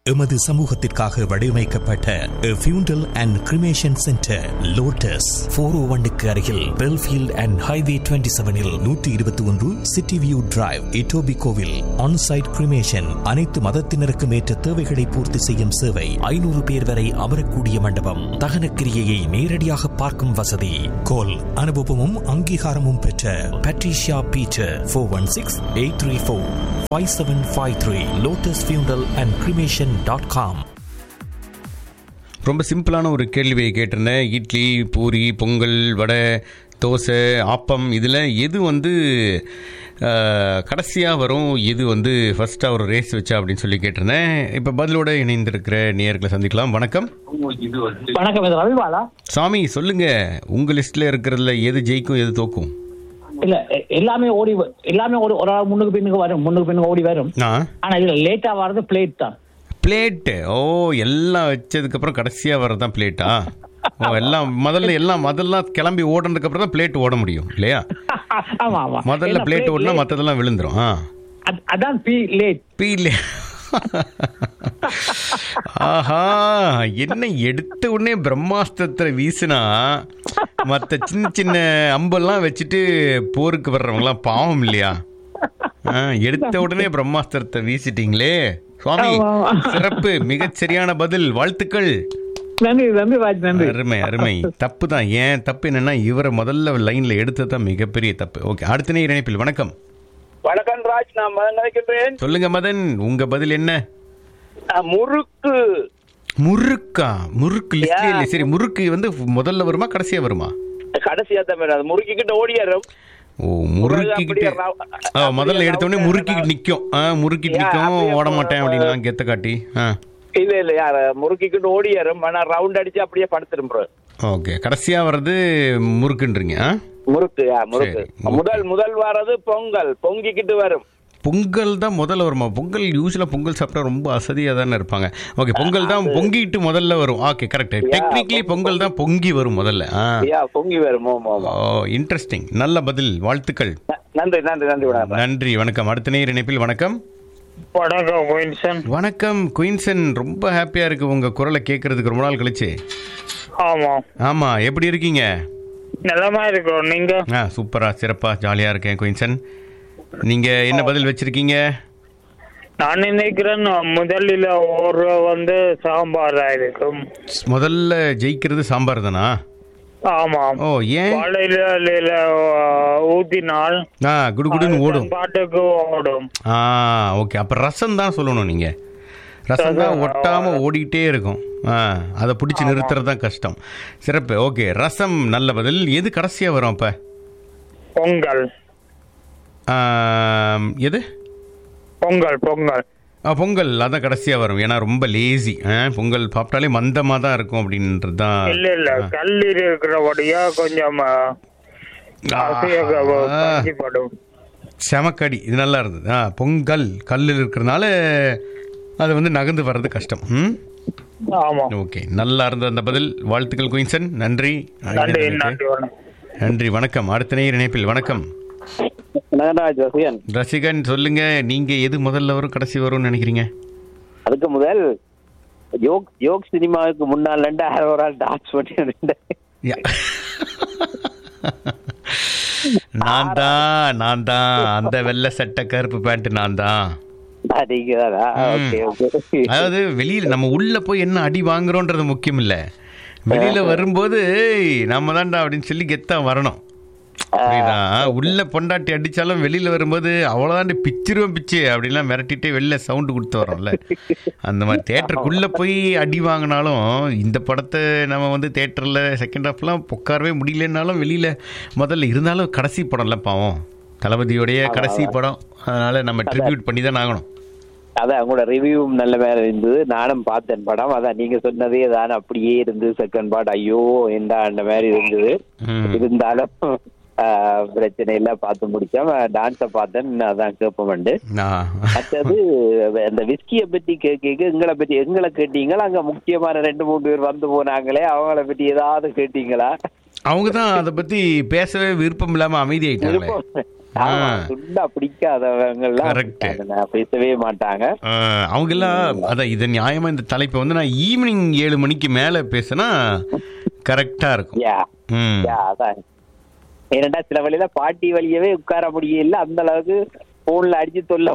எமது சமூகத்திற்காக வடிவமைக்கப்பட்ட funeral and cremation centre Lotus four O ஒன்னுக்கு அருகில் பெல்ஃபீல்ட் அண்ட் ஹைவே டுவெண்ட்டி செவனில் நூற்றி இருபத்தி ஒன்று சிட்டி வியூ டிரைவ் இட்டோபி கோவில் ஆன்சைட் கிரிமேஷன் அனைத்து மதத்தினருக்கும் ஏற்ற தேவைகளை பூர்த்தி செய்யும் சேவை ஐநூறு பேர் வரை அமரக்கூடிய மண்டபம் தகன கிரியையை நேரடியாக பார்க்கும் வசதி கோல் அனுபவமும் அங்கீகாரமும் பெற்ற Patricia Peter four one six eight three four five seven five three Lotus funeral and cremation dot com ரொம்ப சிம்பிளான ஒரு கேள்வியை கேட்டிருந்தேன் இட்லி பூரி பொங்கல் வடை தோசை ஆப்பம் இதில் எது வந்து கடைசியாக வரும் எது வந்து ஃபர்ஸ்ட்டாக ஒரு ரேஸ் வச்சா அப்படின்னு சொல்லி கேட்டிருந்தேன் இப்போ பதிலோட இணைந்திருக்கிற நேயர்களை சந்திக்கலாம் வணக்கம் வணக்கம் இது ரவிபாலா சாமி சொல்லுங்க உங்கள் லிஸ்ட்டில் இருக்கிறதுல எது ஜெயிக்கும் எது தோக்கும் இல்ல எ- எல்லாமே ஓடி வ- எல்லாமே ஒரு ஒரு ஆள் முன்னுக்கு பின்னுக்கு வரும் முன்னுக்கு பின்னுக்கு ஓடி வரும் ஆ ஆனா இதுல லேட்டா வர்றது பிளேட் தான் பிளேட்டு ஓ எல்லாம் வச்சதுக்கப்புறம் கடைசியாக வர்றதான் பிளேட்டா ஓ எல்லாம் முதல்ல எல்லாம் முதல்லாம் கிளம்பி ஓடுனதுக்கு அப்புறம் தான் பிளேட் ஓட முடியும் இல்லையா ஆமா ஆமா முதல்ல ஏன்னா பிளேட் plate ஓடினா late. மற்றதெல்லாம் விழுந்துரும் ஆ அத்- அதான் பி லேட் பீல ஆஹா என்ன எடுத்த உடனே பிரம்மாஸ்திரத்தை வீசினா மற்ற சின்ன சின்ன அம்பெல்லாம் வச்சுட்டு போருக்கு வர்றவங்களாம் பாவம் இல்லையா ஆ, எடுத்த உடனே பிரம்மாஸ்திரத்தை வீசிட்டீங்களே சுவாமி ஆமா, ஆமா. சிறப்பு மிகச் சரியான பதில் வாழ்த்துக்கள் நன்றி நன்றி ராஜ் நன்றி அருமை அருமை தப்பு தான் ஏன் தப்பு என்னன்னா இவரை முதல்ல லைன்ல எடுத்தது தான் மிகப்பெரிய தப்பு ஓகே அடுத்த நேர் இணைப்பில் வணக்கம் வணக்கம் ராஜ் நான் மதன் நினைக்கின்றேன் சொல்லுங்க மதன் உங்க பதில் என்ன அஹ், முறுக்கு முறுக்கா முறுக்கு லிஸ்ட்லயே இல்லை சரி முறுக்கு வந்து முதல்ல வருமா கடைசியா வருமா கடைசியா தான் வேணும். அது முறுக்கிக்கிட்ட ஓடியாரும் ஓ முறுக்கிக்கிட்டு அப்படியே ரவ- ஆ முதல்ல அப்படியே எடுத்த உடனே ரவுண்டா முறுக்கிட்டு நிக்கும் ஆ முறுக்கிட்டு யா, நிக்கும் அப்படியே ஓட போ- மாட்டேன் அப்படின்லாம் கெத்த காட்டி ஆ இல்ல இல்ல யார முறுக்கிக்கிட்டு ஓடியாரும் ஆனா ரவுண்ட் அடிச்சு அப்படியே படுத்துரும் bro. ஓகே கடைசியா வர்றது முறுக்குன்றீங்க ஆ முறுக்கு யா, முறுக்கு சரி, okay. முதல் முதல் வாரது பொங்கல் பொங்கிக்கிட்டு வரும் பொங்கல் தான் முதல்ல வருமா பொங்கல் யூஸ்வலாக பொங்கல் சாப்பிட்டா ரொம்ப அசதியாக தானே இருப்பாங்க ஓகே பொங்கல் தான் பொங்கிட்டு முதல்ல வரும் ஓகே கரெக்ட் டெக்னிக்கலி பொங்கல் தான் பொங்கி வரும் முதல்ல ஆ யா பொங்கி வரும் ஆமா, ஆமா. ஓ இன்ட்ரெஸ்டிங் நல்ல பதில் வாழ்த்துக்கள் ந- நன்றி நன்றி நன்றி வணக்கம் நன்றி வணக்கம் அடுத்த நேர் இணைப்பில் வணக்கம் வணக்கம் வின்சன் வணக்கம் குயின்சன் ரொம்ப ஹாப்பியா இருக்கு உங்க குரலை கேட்கறதுக்கு ரொம்ப நாள் கழிச்சு ஆமா ஆமா எப்படி இருக்கீங்க நலமா இருக்கிறோம் நீங்க ஆ சூப்பரா சிறப்பா ஜாலியா இருக்கேன் குயின்சன் நீங்க என்ன பதில் வச்சிருக்கீங்க நான் நினைக்கிறேன் முதலில் ஒரு வந்து சாம்பார் இருக்கும் முதல்ல ஜெயிக்கிறது சாம்பார் தானா ஆமாம் ஓ ஏன் வாழையில ஊத்தினால் ஆ குடுகுடுன்னு ஓடும் பாட்டுக்கு ஓடும் ஆ ஓகே அப்ப ரசம் தான் சொல்லணும் நீங்க ரசம் தான் ஒட்டாம ஓடிட்டே இருக்கும் ஆ அதை பிடிச்சி நிறுத்துறது தான் கஷ்டம் சிறப்பு ஓகே ரசம் நல்ல பதில் எது கடைசியா வரும் அப்ப பொங்கல் ஆம், எது பொங்கல் பொங்கல் ஆ, பொங்கல் அதான் கடைசியா வரும் ஏன்னா ரொம்ப லேசி பொங்கல் சாப்பிட்டாலே மந்தமா தான் இருக்கும் அப்படின்றது தான் இல்ல இல்ல கல்லீர் இருக்கிறபடியா கொஞ்சம் படும் செமக்கடி இது நல்லா இருந்தது ஆ பொங்கல் கல்லில் இருக்கிறதுனால அது வந்து நகர்ந்து வர்றது கஷ்டம் ம் ஆமா ஓகே நல்லா இருந்தது அந்த பதில் வாழ்த்துக்கள் குயின்சன் நன்றி நன்றி நன்றி வணக்கம் நன்றி வணக்கம் அடுத்த நேர் இணைப்பில் வணக்கம் நகராஜ் வசியன் ரசிகன் சொல்லுங்க நீங்க எது முதல்ல வரும் கடைசி வரும்னு நினைக்கிறீங்க அதுக்கு முதல் யோக் யோக் சினிமாவுக்கு முன்னால் ரெண்டு யாரோ ஒரு ஆள் டான்ஸ் பண்ணி யா. நான் தான் நான் தான் அந்த வெள்ளை சட்டை கருப்பு பேண்ட் நான் தான் அடிக்கிறதா ஓகே ஓகே அதாவது வெளியில நம்ம உள்ள போய் என்ன அடி வாங்குறோன்றது முக்கியம் இல்ல வெளியில வரும்போது "ஏய், நம்ம தான்டா அப்படின்னு சொல்லி கெத்தா வரணும் புரியுதா உள்ள பொண்டாட்டி அடிச்சாலும் வெளியில வரும்போது அவ்வளவுதான் பிச்சிருவோம் பிச்சு அப்படின்லாம் மிரட்டிட்டே வெளில சவுண்டு கொடுத்து வரோம்ல அந்த மாதிரி தேட்டருக்குள்ள போய் அடி வாங்கினாலும் இந்த படத்தை நம்ம வந்து தேட்டர்ல செகண்ட் ஹாஃப்லாம் உட்காரவே முடியலன்னாலும் வெளியில முதல்ல இருந்தாலும் கடைசி படம்ல பாவம் தளபதியோடைய கடைசி படம் அதனால நம்ம ட்ரிபியூட் பண்ணி தான் ஆகணும் அதான் உங்களோட ரிவ்யூவும் நல்ல வேற இருந்தது நானும் பார்த்தேன் படம் அதான் நீங்க சொன்னதே தான் அப்படியே இருந்து செகண்ட் பார்ட் ஐயோ என்ன அந்த மாதிரி இருந்தது ம். இருந்தாலும் ஆஹ், பிரச்சனை இல்ல பார்த்து முடிச்சேன் டான்ஸை பார்த்தேன் அதான் கேட்போம் நான் மற்றது அந்த விஸ்கியை பத்தி கேட்க எங்களை பத்தி எங்களை கேட்டீங்களா அங்க முக்கியமான ரெண்டு மூணு பேர் வந்து போனாங்களே அவங்கள பத்தி ஏதாவது கேட்டீங்களா அவங்க தான் அதை பத்தி பேசவே விருப்பம் இல்லாம அமைதி ஆயிட்டாங்களே ஆமா, ஆ. சுண்டா பிடிக்காதவங்க எல்லாம் Correct. பேசவே மாட்டாங்க அவங்க எல்லாம் அதான் இது நியாயமா இந்த தலைப்பை வந்து நான் ஈவினிங் ஏழு மணிக்கு மேல பேசினா கரெக்டா இருக்கும் யா ம் யா அதான் ஏன்னா சில வழியில பாட்டி வழியவே உட்கார முடியல அந்த அளவுக்கு போன்ல அடிச்சு தொல்ல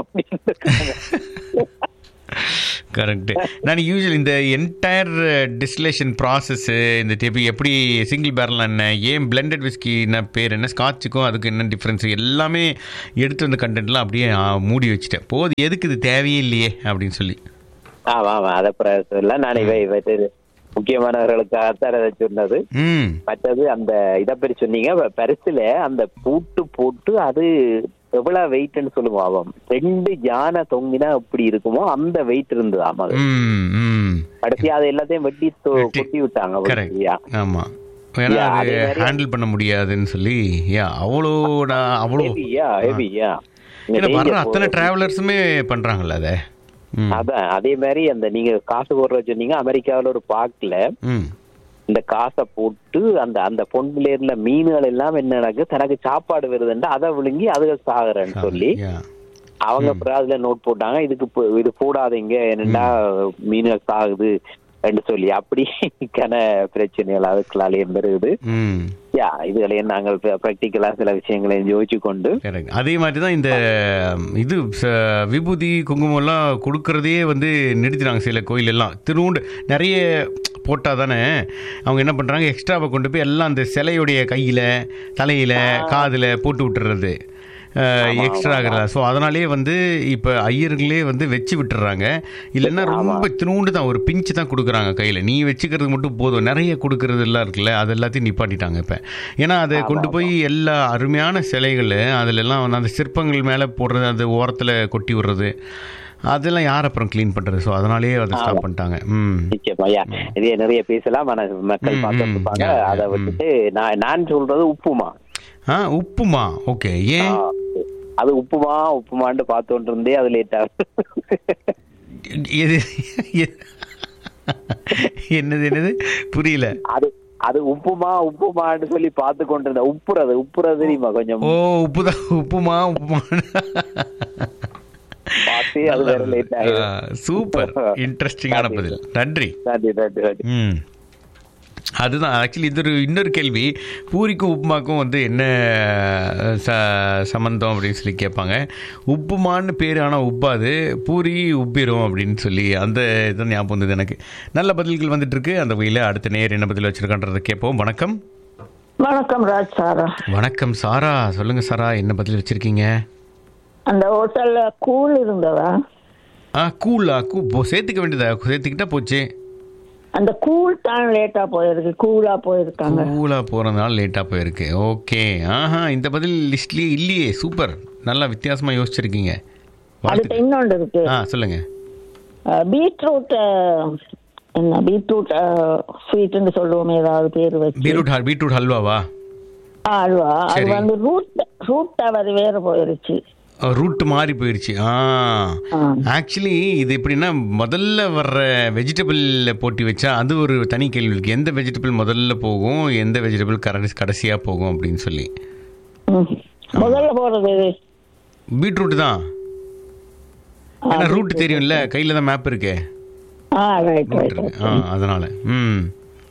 கரெக்ட் நான் யூஸ்வல் இந்த என்டையர் டிஸ்டிலேஷன் ப்ராசஸ் இந்த டேபி எப்படி சிங்கிள் பேரல் என்ன ஏன் பிளெண்டட் விஸ்கி என்ன பேர் என்ன ஸ்காட்சுக்கும் அதுக்கு என்ன டிஃப்ரென்ஸ் எல்லாமே எடுத்து வந்த கண்டென்ட்லாம் அப்படியே ஆ, மூடி வச்சுட்டேன் போது எதுக்கு இது தேவையே இல்லையே அப்படின்னு சொல்லி ஆமா ஆமா அத சொல்ல நான் இவை இவை முக்கியமானவர்களுக்காகத்தான் அதை சொன்னது ம் மற்றது அந்த இத பற்றி சொன்னீங்க ப- பரிசுல அந்த பூட்டு போட்டு அது எவ்வளவு வெயிட்னு சொல்லுவோம் அவன் ரெண்டு யானை தொங்கினா எப்படி இருக்குமோ அந்த வெயிட் இருந்ததாம் அது ம் ம் கடைசி அது எல்லாத்தையும் வெட்டி தொ- வெட்டி. கொட்டி விட்டாங்க கரெக்ட் யா. ஆமா ஏன்னா Yeah, அது அதே மாதிரி- ஹேண்டில் பண்ண முடியாதுன்னு சொல்லி யா அவ்வளோ நான் அவ்வளோ Heavy, yeah, heavy, yeah. இங்க ஏன்னா வர்ற danger அத்தனை போகுது. டிராவலர்ஸுமே பண்றாங்கல்ல அதை ம் அதான் அதே மாதிரி அந்த நீங்க காசு போடுற சொன்னீங்க அமெரிக்காவுல ஒரு பார்க்ல ம் இந்த காசை போட்டு அந்த அந்த பொண்ணுல இருந்த மீன்கள் எல்லாம் என்ன நடக்கு தனக்கு சாப்பாடு வருதுன்னு அதை விழுங்கி அதுகள் சாகுறேன்னு சொல்லி Yeah. அவங்க அப்புறம் அதுல நோட் போட்டாங்க இதுக்கு போ- இது போடாதீங்க என்னடா மீன்கள் சாகுது என்று சொல்லி அப்படி கன பிரச்சனைகள் அதுக்குள்ளாலேயும் பெருகுது ம் யா இதுகளையும் நாங்கள் பிராக்டிக்கலா சில விஷயங்களையும் யோசிச்சு கொண்டு கரெக்ட் அதே மாதிரி தான் இந்த இது ச- விபூதி குங்குமம்லாம் கொடுக்கறதையே வந்து நிறுத்தினாங்க சில கோயில் எல்லாம் திருவுண்டு நிறைய போட்டால் தானே அவங்க என்ன பண்ணுறாங்க எக்ஸ்ட்ராவை கொண்டு போய் எல்லாம் அந்த சிலையுடைய கையில் தலையில் காதில் போட்டு விட்டுறது எக்ஸ்ட்ரா ஆகிறதா ஸோ அதனாலேயே வந்து இப்போ ஐயர்களே வந்து வச்சு விட்டுறாங்க இல்லைன்னா ரொம்ப திருவுண்டு தான் ஒரு பிஞ்சு தான் கொடுக்குறாங்க கையில் நீ வச்சுக்கிறது மட்டும் போதும் நிறைய கொடுக்கறது எல்லாம் இருக்குல்ல அது எல்லாத்தையும் நிப்பாட்டிட்டாங்க இப்போ ஏன்னா அதை கொண்டு போய் எல்லா அருமையான சிலைகள் அதுல எல்லாம் வந்து அந்த சிற்பங்கள் மேலே போடுறது அது ஓரத்தில் கொட்டி விடுறது அதெல்லாம் யார் அப்புறம் க்ளீன் பண்ணுறது ஸோ அதனாலேயே அதை ஸ்டாப் பண்ணிட்டாங்க ம் நிச்சயமா யா இதே நிறைய பேசலாம் ஆனா மக்கள் ம், பார்த்துட்டு ம், இருப்பாங்க யா, யா, அதை ம். விட்டுட்டு நான் நான் சொல்றது உப்புமா ஆ உப்புமா ஓகே ஏன் ஆ, அது உப்புமா உப்புமான்னு பார்த்துட்டு இருந்தே அது லேட் ஆகுது எது எ- என்னது என்னது புரியல அது அது உப்புமா உப்புமான்னு சொல்லி பார்த்து கொண்டு இருந்த உப்புறது உப்புறது தெரியுமா கொஞ்சம் ஓ உப்புதான் உப்புமா உப்புமா பார்த்து அது வேற லேட் ஆகுது சூப்பர் இன்ட்ரெஸ்டிங்கான பதில் நன்றி நன்றி நன்றி நன்றி ம் அதுதான் ஆக்சுவலி இது ஒரு இன்னொரு கேள்வி பூரிக்கும் உப்புமாக்கும் வந்து என்ன ச சம்மந்தம் அப்படின்னு சொல்லி கேட்பாங்க உப்புமான்னு பேர் ஆனால் உப்பாது பூரி உப்பிரும் அப்படின்னு சொல்லி அந்த இதான் ஞாபகம் வந்தது எனக்கு நல்ல பதில்கள் வந்துட்டு இருக்கு அந்த வகையில் அடுத்த நேர் என்ன பதில் வச்சிருக்கான்றதை கேட்போம் வணக்கம் வணக்கம் ராஜ் சாரா வணக்கம் சாரா சொல்லுங்க சாரா என்ன பதில் வச்சிருக்கீங்க அந்த ஹோட்டல்ல கூல் இருந்ததா ஆ கூலா கூ போ சேர்த்துக்க வேண்டியதா சேர்த்துக்கிட்டா போச்சு அந்த கூல் தான் லேட்டா போயிருக்கு கூலா போயிருக்காங்க கூலாக போகிறதுனால லேட்டாக போயிருக்கு ஓகே ஆஹா இந்த பதில் லிஸ்ட்லேயே இல்லையே சூப்பர் நல்லா வித்தியாசமாக யோசிச்சிருக்கீங்க அடுத்து வாழ்த்துக்கள். இன்னொன்று இருக்கு ஆ சொல்லுங்க பீட்ரூட் என்ன பீட்ரூட் ஸ்வீட்னு சொல்லுவோமே ஏதாவது பேர் வச்சு பீட்ரூட் ஹல் பீட்ரூட் ஹல்வாவா ஆ, அல்வா அது சரி. வந்து ரூட் ரூட் தவறு வேற போயிருச்சு ரூட் மாறி போயிடுச்சு ஆ ஆ. ஆக்சுவலி இது எப்படின்னா முதல்ல வர்ற வெஜிடபிள் போட்டி வச்சா அது ஒரு தனி கேள்வி இருக்கு எந்த வெஜிடபிள் முதல்ல போகும் எந்த வெஜிடபிள் கடைசி கடைசியாக போகும் அப்படின்னு சொல்லி ம். முதல்ல போறது எது? பீட்ரூட் தான் ஆ, ஏன்னா ரூட் தெரியும்ல கையில் தான் மேப் இருக்கே ஆ ரைட் ரூட் ரைட் இருக்கு ஆ அதனால ம்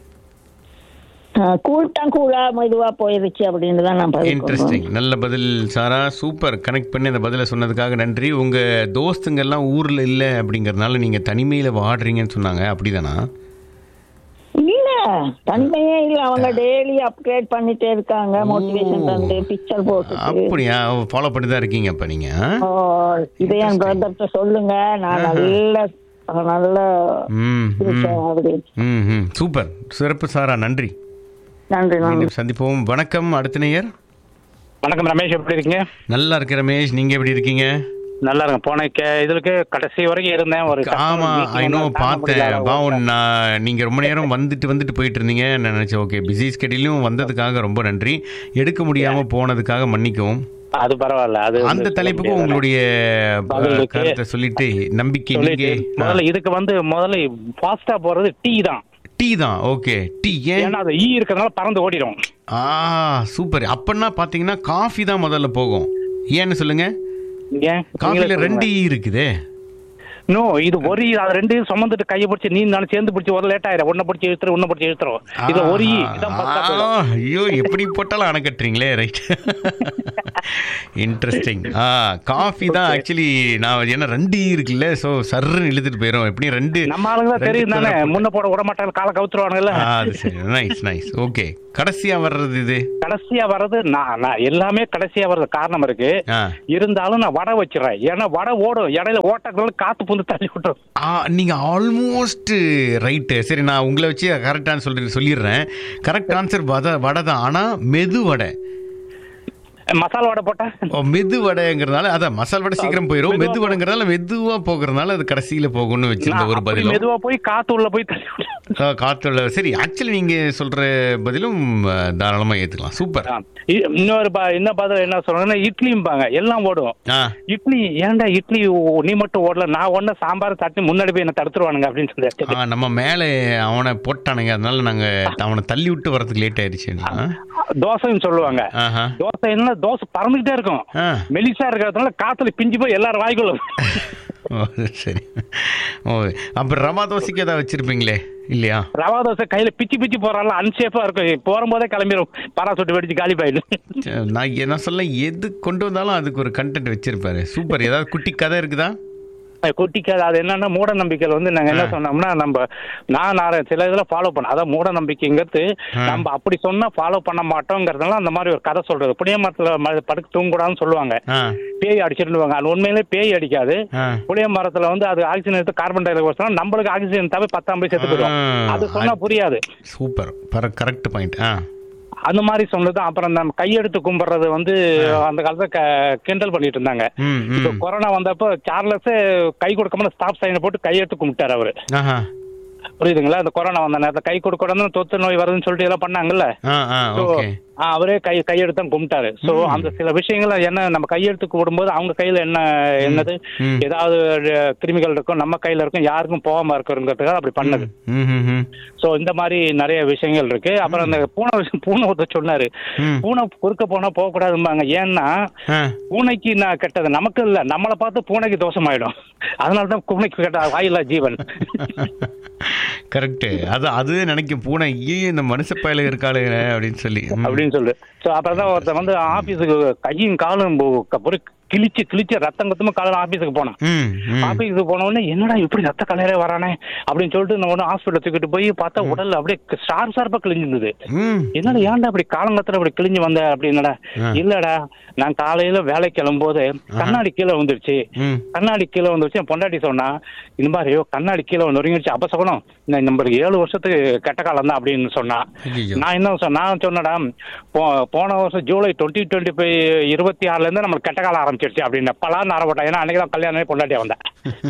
கூல் தான் கூலா மெதுவா போயிருச்சு அப்படின்னு தான் நான் பதில் இன்ட்ரெஸ்டிங் நல்ல பதில் சாரா சூப்பர் கனெக்ட் பண்ணி அந்த பதிலை சொன்னதுக்காக நன்றி உங்க தோஸ்துங்க எல்லாம் ஊர்ல இல்ல அப்படிங்கறதுனால நீங்க தனிமையில வாடுறீங்கன்னு சொன்னாங்க அப்படிதானா இல்ல தனிமையே இல்ல அவங்க டெய்லி அப்கிரேட் பண்ணிட்டே இருக்காங்க மோட்டிவேஷன் தந்து பிக்சர் போட்டு அப்படியா ஃபாலோ பண்ணி தான் இருக்கீங்க அப்ப நீங்க ஆ? ஓ இதை என் பிரதர்கிட்ட சொல்லுங்க நான் நல்ல நல்ல ம் ம் இருக்கேன் அப்படின்னு ம் ம் சூப்பர் சிறப்பு சாரா நன்றி நன்றி நன்றி மீண்டும் சந்திப்போம் வணக்கம் அடுத்த நேயர் வணக்கம் ரமேஷ் எப்படி இருக்கீங்க நல்லா இருக்கு ரமேஷ் நீங்க எப்படி இருக்கீங்க நல்லா இருங்க போன கே- இதுக்கு கடைசி வரைக்கும் இருந்தேன் ஒரு ஆமா meeting ஐ நோ ஒண்ணு தாங்க பார்த்தேன் முடியல. பாவம் நான் நீங்க ரொம்ப நேரம் வந்துட்டு வந்துட்டு போயிட்டு இருந்தீங்க நான் நினைச்சேன் ஓகே பிஸி ஸ்கெடியூலும் வந்ததுக்காக ரொம்ப நன்றி எடுக்க முடியாம போனதுக்காக மன்னிக்கவும் அது பரவாயில்ல அது வந்து அந்த சொல்ல தலைப்புக்கு முடியாது. உங்களுடைய பதில் அஹ், இருக்கு. கருத்தை சொல்லிட்டு நம்பிக்கை சொல்லிட்டு நீங்க முதல்ல இதுக்கு வந்து முதல்ல ஃபாஸ்டா போறது டீ தான் டீ தான் ஓகே டீ ஏன் ஏன்னா அது ஈ இருக்கிறதுனால பறந்து ஓடிடும் ஆ சூப்பர் அப்பன்னா பாத்தீங்கன்னா காஃபி தான் முதல்ல போகும் ஏன்னு சொல்லுங்க ஏன் காஃபில ரெண்டு ஈ இருக்குதே நோ இது ஒரு ஈ, அது ரெண்டையும் சுமந்துட்டு கையை பிடிச்சி நீ நானும் சேர்ந்து பிடிச்சி ஒரு லேட் ஆயிரும் ஒன்ன பிடிச்சி இழுத்துரும் ஒன்ன பிடிச்சி இழுத்துரும் இது ஒரு ஈ இதான் first ஆ போயிடும். ஆ, ஐயோ எப்படி போட்டாலும் அணை கட்டுறீங்களே ரைட் இன்ட்ரெஸ்டிங் ஆ காஃபி தான் ஆக்சுவலி நான் ஏன்னா ரெண்டு ஈ இருக்குல்ல ஸோ சர்ன்னு இழுத்துட்டு போயிடும் எப்படி ரெண்டு நம்ம ஆளுங்க தான் ரெண்டு தெரியும் தானே குதிரை முன்ன போட விட மாட்டாங்க காலை கவுத்துருவானுங்கல்ல ஆ, அது சரி நைஸ் நைஸ் ஓகே கடைசியா வர்றது இது கடைசியா வர்றது நான் நான் எல்லாமே கடைசியா வர்றது காரணம் இருக்கு ஆ இருந்தாலும் நான் வடை வச்சிடறேன் ஏன்னா வடை ஓடும் இடையில ஓட்டங்கள் காத்து புந்து தள்ளி விட்டுரும் ஆ நீங்க ஆல்மோஸ்ட் ரைட்டு சரி நான் உங்களை வச்சு கரெக்டான சொல்லி சொல்லிடுறேன் கரெக்ட் ஆன்சர் வடை வடை தான் ஆனா மெது வடை மசாலா வடை போட்டா ஓ, மெது வடைங்கிறதுனால அதான் மசால் வடை சீக்கிரம் போயிடும் மெது வடைங்கிறதால மெதுவா போகிறதுனால அது கடைசியில போகும்னு வச்சிருந்த நான் ஒரு அப்படி பதிலும் மெதுவா போய் காத்து உள்ள போய் தள்ளி விட்டுரும். ஆ, காத்துல சரி ஆக்சுவலி நீங்க சொல்ற பதிலும் ஆ, தாராளமா ஏத்துக்கலாம் சூப்பர் ஆ. இ- இன்னொரு ப- என்ன பதில் என்ன சொல்றேன்னா இட்லிம்பாங்க எல்லாம் ஓடும் ஆ இட்லி ஏன்டா இட்லி ஓ- நீ மட்டும் ஓடல நான் ஒண்ணு சாம்பார் தட்டி முன்னாடி போய் என்ன தடுத்துருவானுங்க அப்படின்னு சொல்லி ஆ, நம்ம மேலே அவனை போட்டானுங்க அதனால நாங்க அவனை தள்ளி விட்டு வரதுக்கு லேட் ஆயிடுச்சு ஆ? தோசைன்னு சொல்லுவாங்க ஆஹா தோசை என்ன தோசை பறந்துகிட்டே இருக்கும் ஆ மெலிசா இருக்கிறதுனால காத்துல பிஞ்சு போய் எல்லாரும் வாய்க்குள்ள ஓ சரி ஓ அப்புறம் ரமா தோசைக்கு ஏதாவது வச்சிருப்பீங்களே இல்லையா ரவா தோசை கையில பிச்சு பிச்சு போறால அன்சேஃபா இருக்கும் போகும்போதே கிளம்பிடும் பாராசூட்டு வெடிச்சு காலி போயிடும் சரி, நான் என்ன சொல்ல எது கொண்டு வந்தாலும் அதுக்கு ஒரு கண்டென்ட் வச்சிருப்பாரு சூப்பர் ஏதாவது குட்டி கதை இருக்குதா குட்டிக்காது அது என்னன்னா மூட நம்பிக்கையில வந்து நாங்க என்ன சொன்னோம்னா நம்ம நான் நான் சில இதுல ஃபாலோ பண்ண அதான் மூட நம்பிக்கைங்கிறது ஆ. நம்ம அப்படி சொன்னா ஃபாலோ பண்ண மாட்டோங்கிறதுனால அந்த மாதிரி ஒரு கதை சொல்றது புளிய மரத்துல ம- படுக்க தூங்கக்கூடாதுன்னு சொல்லுவாங்க ஆ பேய் அடிச்சிருந்துவாங்க அது உண்மையிலே பேய் அடிக்காது ஆ புளிய மரத்துல வந்து அது ஆக்சிஜன் எடுத்து கார்பன் டை ஆக்சைடு நம்மளுக்கு ஆக்சிஜன் தேவை பத்தாம் போய் செத்து போயிடும் ஆ. அது சொன்னா புரியாது சூப்பர் பர கரெக்ட் பாயிண்ட் ஆ அந்த மாதிரி சொன்னது அப்புறம் நம்ம கையெடுத்து கும்பிடுறது வந்து அந்த காலத்துல க- கிண்டல் பண்ணிட்டு இருந்தாங்க ம் இப்போ ம் கொரோனா வந்தப்போ சார்லஸ் கை கொடுக்காம ஸ்டாப் சைனை போட்டு கையெடுத்து கும்பிட்டாரு அவரு ஆஹா புரியுதுங்களா அந்த கொரோனா வந்த நேரத்துல கை கொடுக்கூடாதுன்னு தொத்து நோய் வருதுன்னு சொல்லிட்டு எல்லாம் பண்ணாங்கல்ல ஆ ஆ So, ஓகே ஆ, அவரே கை கையெடுத்து தான் கும்பிட்டாரு சோ ம். அந்த சில விஷயங்கள் என்ன நம்ம கையெடுத்து கும்பிடும்போது அவங்க கையில என்ன என்னது ம். ஏதாவது அஹ், கிருமிகள் இருக்கும் நம்ம கையில இருக்கும் யாருக்கும் போகாம இருக்கிறதுக்காக அப்படி பண்ணது ம் ம் ம் சோ இந்த மாதிரி நிறைய விஷயங்கள் இருக்கு அப்புறம் அந்த பூனை விஷயம் பூனை ஒருத்தர் சொன்னாரு ம். பூனை குறுக்க போனா போக கூடாதும்பாங்க ஏன்னா ஆ பூனைக்கு நான் கெட்டது நமக்கு இல்ல நம்மளை பார்த்து பூனைக்கு தோஷமாயிடும் அதனால தான் பூனைக்கு கெட்ட வாயில்லா ஜீவன் கரெக்ட் அது அதுவே நினைக்கும் பூனை ஐயே இந்த மனுஷ பயல இருக்காளே அப்படின்னு சொல்லி ம். அப்படின்னு சொல்லு சோ அப்புறம் தான் ஒருத்தன் வந்து ஆபீஸுக்கு கையும் காலும் பு- க- ஒரு கிழிச்சு கிழிச்சு ரத்தம் கத்தமா காலையில ஆபீஸுக்கு போனான் ம் ம் ஆபீஸுக்கு போன உடனே என்னடா இப்படி ரத்த கலையரே வரானே அப்படின்னு சொல்லிட்டு நான் உடனே ஹாஸ்பிட்டல் தூக்கிட்டு போய் பார்த்தா உடல்ல அப்படியே ஷார்ப் ஷார்ப்பா கிழிஞ்சிருந்தது ம் என்னடா ஏன்டா அப்படி காலங்கத்துல அப்படி கிழிஞ்சு வந்த அப்படின்னடா ஆ. இல்லடா நான் காலையில வேலைக்கு கிளம்பும்போது கண்ணாடி கீழே வந்துருச்சு ம் கண்ணாடி கீழே வந்துருச்சு என் பொண்டாட்டி சொன்னா இந்த மாதிரி ஐயோ கண்ணாடி கீழே வந்து ஒருங்கிடுச்சு அபசகுணம் இந்த நம்மளுக்கு ஏழு வருஷத்துக்கு கெட்ட காலம் தான் அப்படின்னு சொன்னா ஐயையோ. நான் என்ன சொன்னேன் நான் சொன்னடா போ- போன வருஷம் ஜூலை டுவெண்ட்டி டுவெண்ட்டி ஃபைவ் இருபத்தி ஆறுல இருந்து நம்மளுக்கு கெட்ட காலம் ஆரம்பிச்சிருச்சு அப்படின்னு பலான்னு ஆரம்பிட்டா ஏன்னா அன்னைக்கு தான் கல்யாணமே பொண்டாட்டியா வந்தேன்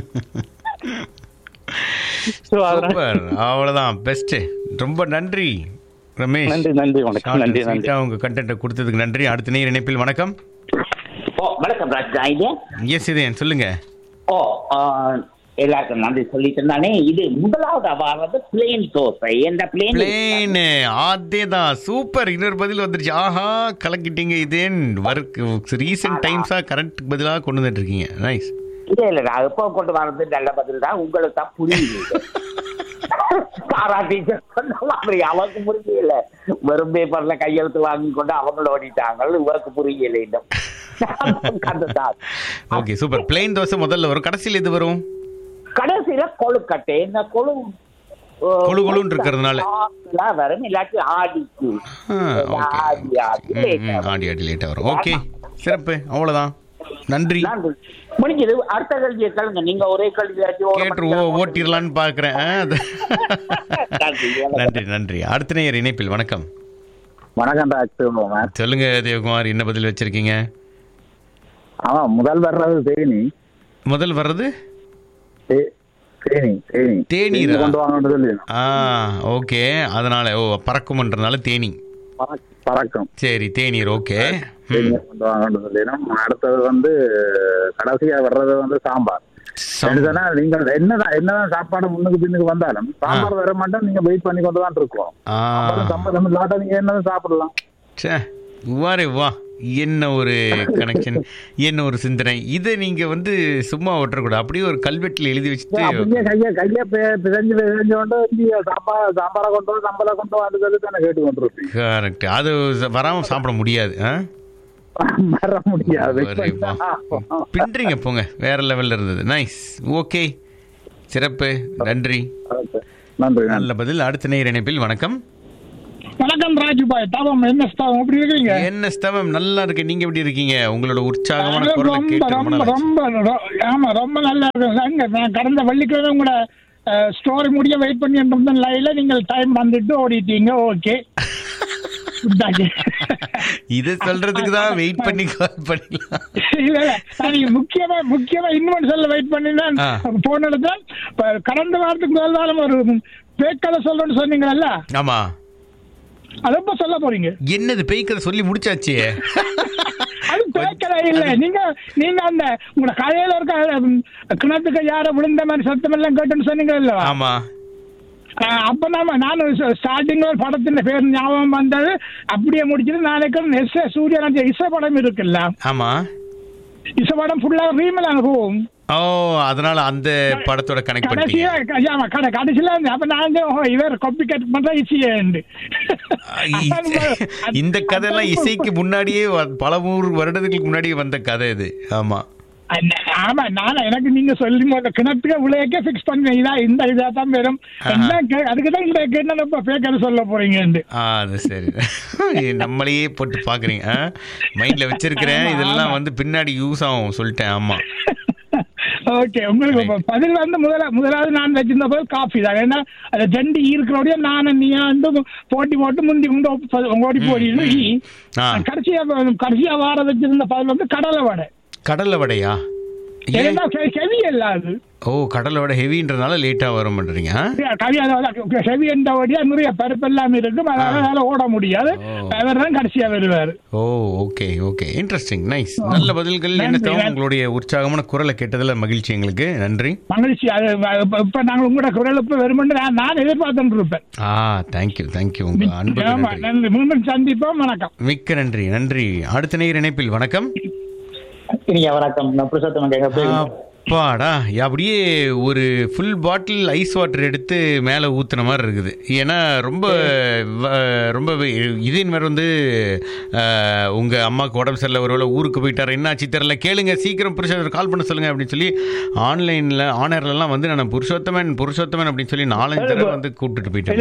ஸோ அதனால சூப்பர் அவ்வளவுதான் பெஸ்ட் ரொம்ப நன்றி ரமேஷ் நன்றி நன்றி வணக்கம் நன்றி நன்றி Sweet ஆ உங்க கண்டென்ட் கொடுத்ததுக்கு நன்றி அடுத்த நேர் இணைப்பில் வணக்கம் ஓ வணக்கம் ராஜ் ஐயா எஸ் இதேன் சொல்லுங்க ஓ ஆ, எல்லாருக்கும் நன்றி சொல்லிட்டு இருந்தானே இது முதலாவது வர்றது பிளேன் தோசை எந்த பிளேன் பிளேன் அதேதான் சூப்பர் இன்னொரு பதில் வந்துருச்சு ஆஹா கலக்கிட்டீங்க இதேன் ஒர்க் ரீசெண்ட் டைம்ஸா கரண்ட் பதிலாக கொண்டு வந்துட்டு இருக்கீங்க நைஸ் இல்ல இல்ல நான் எப்போ கொண்டு வர்றது நல்ல பதில் தான் உங்களுக்கு தான் புரியுது சாரா டீச்சர் சொன்ன மாதிரி அவருக்கு புரியல வெறும் பேப்பர்ல கையெழுத்து வாங்கி கொண்டு அவங்கள ஓடிட்டாங்க இவருக்கு புரியல இன்னும் அதுதான். ஓகே சூப்பர் பிளேன் தோசை முதல்ல வரும் கடைசியில் எது வரும் கடைசியில கொழுக்கட்டை இந்த கொழு கொழு கொழுன்னு இருக்கிறதுனால. ஆ, வரும் இல்லாட்டி ஆடிக்கு ஓகே ஆடி ஆடி late ஆகும். ஆடி ஆடி லேட்டாக வரும் ஓகே சிறப்பு அவ்வளோதான் நன்றி நன்றி. முடிஞ்சது அடுத்த கேள்வியை கேளுங்க நீங்க ஒரே கேள்வி கேட்டு ஓ ஓட்டிடலான்னு பார்க்குறேன் நன்றி நன்றி அடுத்த நேயர் இணைப்பில் வணக்கம் வணக்கம் ராஜ் சொல்லுவோம் சொல்லுங்க தேவகுமார் என்ன பதில் வச்சிருக்கீங்க ஆமா முதல் வர்றது தேனி முதல் வர்றது தே- தேனி தேனி தேநீரா? தேனி கொண்டு வாங்கன்னு சொல்லி ஆ ஓகே அதனால ஓ பறக்கும்ன்றனால தேனி பறக்- பறக்கும் சரி தேநீர் ஓகே தேனியை கொண்டு வாங்கன்னு சொல்லிடும் அடுத்தது வந்து கடைசியா வர்றது வந்து சாம்பார் ரெண்டு தானே நீங்கள் என்னதான் என்னதான் சாப்பாடு முன்னுக்கு பின்னுக்கு வந்தாலும் சாம்பார் வர மாட்டோம் நீங்க வெயிட் பண்ணி கொண்டு தான் இருக்கோம் ஆ அப்புறம் சம்பளம் இல்லாட்ட நீங்க என்னதான் சாப்பிடலாம் ச்சே வாரே வா என்ன ஒரு கனெக்ஷன் என்ன ஒரு சிந்தனை இதை நீங்க வந்து சும்மா விட்டுறக்கூடாது அப்படியே ஒரு கல்வெட்டில் எழுதி வச்சுட்டு அப்படியே கைய கைய பி- பிசைஞ்சு பிசைஞ்சு கொண்டு இங்க சாம்பார் சாம்பாரை கொண்டு வா, சம்பளை கொண்டு வந்து சொல்லி தானே கேட்டு கொண்டிருப்பீங்க கரெக்ட் அது வராம சாப்பிட முடியாது ஆ வர முடியாது வரே வா. பின்றீங்க போங்க வேற லெவல்ல இருந்தது நைஸ் ஓகே சிறப்பு நன்றி நன்றி நன்றி நல்ல பதில் அடுத்த நேர் இணைப்பில் வணக்கம் வணக்கம் ராஜுபாய் தவம் என்ன ஸ்தாபம் எப்படி இருக்கீங்க என்ன ஸ்தவம் நல்லா இருக்கு நீங்க எப்படி இருக்கீங்க உங்களோட உற்சாகமான குரலை ரொம்ப கேட்டு ரொம்ப ரொம்ப நாள் ஆச்சு. ரொம்ப ரொ- ஆமா ரொம்ப நல்லா இருக்கு அங்க நான் கடந்த வெள்ளிக்கிழமை உங்களோட ஸ்டோரி முடிய வெயிட் பண்ணி இருந்தேன் லைவ்ல நீங்கள் டைம் வந்துட்டு ஓடிட்டீங்க ஓகே இதை சொல்றதுக்கு தான் வெயிட் பண்ணி கால் பண்ணிக்கலாம் இல்ல இல்ல நான் நீங்க முக்கியமா முக்கியமா இன்னொன்று சொல்ல வெயிட் பண்ணி தான் ஆ. போன் எடுத்தேன் இப்ப கடந்த வாரத்துக்கு முதல் வாரம் ஒரு பேக்கதை சொல்லணும்னு சொன்னீங்கல்ல ஆமா அதை இப்ப சொல்ல போறீங்க என்னது பேய்க்கதை சொல்லி முடிச்சாச்சே அது பேக்கதை இல்ல நீங்க நீங்க அந்த உங்களோட கதையில இருக்க ம், கிணத்துக்கு யார விழுந்த மாதிரி சத்தம் எல்லாம் கேட்டுன்னு சொன்னீங்க இல்ல ஆமா அப்ப நாம நான் ஸ்டார்டிங்ல ஒரு படத்தின் பேர் ஞாபகம் வந்தது அப்படியே முடிச்சிட்டு நாளைக்கு எஸ் ஏ சூர்யா நடிச்ச இசை படம் இருக்குல்ல ஆமா இசை படம் ஃபுல்லா ரீமல் அங்க போகும் ஓ அதனால அந்த படத்தோட கனெக்ட் கடைசியா பண்ணிட்டீங்க ஆமா கடை கடைசியில இருந்து அப்ப நான் வந்து, ஓ, இவர் காப்பி கட் பண்றா ஈஸியாண்டு இந்த கதையெல்லாம் இசைக்கு முன்னாடியே வ- பல நூறு வருடத்துக்கு முன்னாடியே வந்த கதை இது ஆமா ஆமா நான் எனக்கு நீங்க சொல்லி அந்த கிணத்துக்கு விளையக்க ஃபிக்ஸ் பண்ண இதா இந்த இதா தான் வரும் என்ன கே- அதுக்கு தான் இந்த கேட்டு இப்ப பேக்கது சொல்ல போறீங்க ஆ அது சரி நம்மளையே போட்டு பாக்குறீங்க மைண்ட்ல வச்சிருக்கிறேன் இதெல்லாம் வந்து பின்னாடி யூஸ் ஆகும் சொல்லிட்டேன் ஆமா ஓகே உங்களுக்கு இப்ப பதில் வந்து முதல்ல முதலாவது நான் வச்சிருந்த போது காஃபி தான் ஏன்னா அது ரெண்டு இருக்கிறோடய நானும் நீ வந்து போட்டி போட்டு முந்தி முண்டு ஓடி போடி ஆ. கடைசியா கடைசியா வார வச்சிருந்த பதில் வந்து கடலை வடை கடலை வடையா ஏன்? ஏன்னா செவி இல்ல அது ஓ கடலை வடை ஹெவின்றனால லேட்டா வரும் பண்றீங்க ஆ? கவி அதாவது செவி என்ற வழியா நிறைய பருப்பு எல்லாம் இருக்கும் அதனால ஓட முடியாது அவர் தான் கடைசியா வருவாரு oh okay okay interesting nice நல்ல பதில்கள் என்ன நன்றி, தவிர நன்றி. உங்களுடைய உற்சாகமான குரலை கேட்டதுல மகிழ்ச்சி எங்களுக்கு நன்றி மகிழ்ச்சி அது இப்ப- இப்ப நாங்கள் உங்களோட குரல் இப்ப வருமென்று நான் நான் எதிர்பார்த்துட்டு இருப்பேன் ஆ தேங்க்யூ தேங்க்யூ உங்க அன்புக்கு ஆமா நன்றி நன்றி மீண்டும் சந்திப்போம் வணக்கம் மிக்க நன்றி நன்றி அடுத்த நேர் இணைப்பில் வணக்கம் இனிய வணக்கம் நான் புருஷோத்தமன் கேட்க அப்பாடா அப்படியே ஒரு ஃபுல் பாட்டில் ஐஸ் வாட்டர் எடுத்து மேலே ஊத்துன மாதிரி இருக்குது ஏன்னா ரொம்ப வ- ரொம்ப வெ- இதே மாதிரி வந்து அஹ், உங்க அம்மாவுக்கு உடம்பு சரியில்லை ஒருவேளை ஊருக்கு போயிட்டாரு என்ன ஆச்சு தெரியல கேளுங்க சீக்கிரம் புருஷோத்தர் கால் பண்ண சொல்லுங்க அப்படின்னு சொல்லி ஆன்லைனில் ஆனர்லாம் வந்து நான் புருஷோத்தமன் புருஷோத்தமன் அப்படின்னு சொல்லி நாலஞ்சு தடவை வந்து கூப்பிட்டுட்டு போயிட்டேன்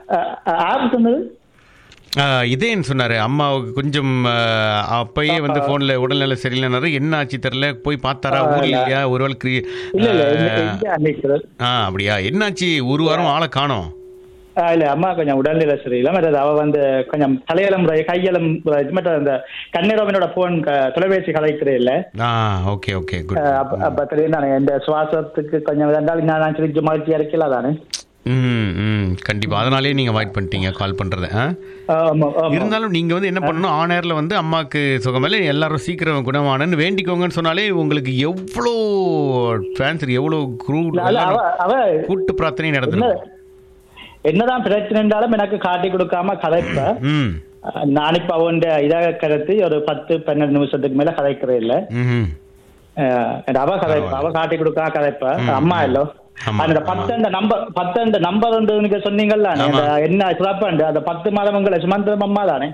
ஆப் சொன்னது ஆஹ் இதேன்னு சொன்னாரு அம்மாவுக்கு கொஞ்சம் ஆஹ், அப்பயே வந்து போன்ல உடல்நிலை சரியில்லைனாரு என்ன ஆச்சு தெரியல போய் பார்த்தாரா ஊர்ல இல்லையா ஒருவேளை கிரி- இல்ல இல்ல இந்த- ஆஹ், இந்த அன்னைக்கு ஆ அப்படியா என்னாச்சு ஒரு வாரம் ஆளை காணோம் ஆ, இல்ல அம்மா கொஞ்சம் உடல்நிலை சரியில்லை மற்றது அவ வந்து கொஞ்சம் தலையலம் முறை கையலம் முறை, மற்ற அந்த கண்ணீரோவனோட போன் தொலைபேசி கலைக்கிறே இல்ல ஆ ஓகே ஓகே ஆ, குட் அப்ப அப்ப தெரியும் நான் இந்த சுவாசத்துக்கு கொஞ்சம் ரெண்டாவது நான் நான் சொல்லி மகிழ்ச்சி இறக்கல தானே ம் ம் கண்டிப்பா அதனாலே நீங்க அவாய்ட் பண்ணிட்டீங்க கால் பண்றதை ஆ? ஆமா ஆமா இருந்தாலும் நீங்க வந்து என்ன பண்ணணும் ஆன் ஏர்ல வந்து அம்மாக்கு சுகமில்லை எல்லாரும் சீக்கிரம் குணமானன்னு வேண்டிக்கோங்கன்னு சொன்னாலே உங்களுக்கு எவ்வளோ ஃபேன்ஸ் எவ்வளோ குரூ அல்ல, அவ அவ கூட்டு பிரார்த்தனை என்ன நடந்திருக்கும் என்னதான் பிரச்சனை இருந்தாலும் எனக்கு காட்டி கொடுக்காம கதைப்ப ம் நான் இப்ப அவன் இதாக கருத்து ஒரு பத்து பன்னெண்டு நிமிஷத்துக்கு மேல கதைக்கிறே இல்ல ம் அஹ் அவ கதைப்ப அவ காட்டி கொடுக்கா கதைப்ப அம்மா இல்லோ ஆமா, அந்த ஆமா. பத்து அந்த நம்பர் பத்து அந்த நம்பர் வந்து நீங்க சொன்னீங்கல்ல ஆமா. அந்த என்ன சிறப்பாண்டு அந்த பத்து மாதம் உங்களை சுமந்திரம் அம்மா தானே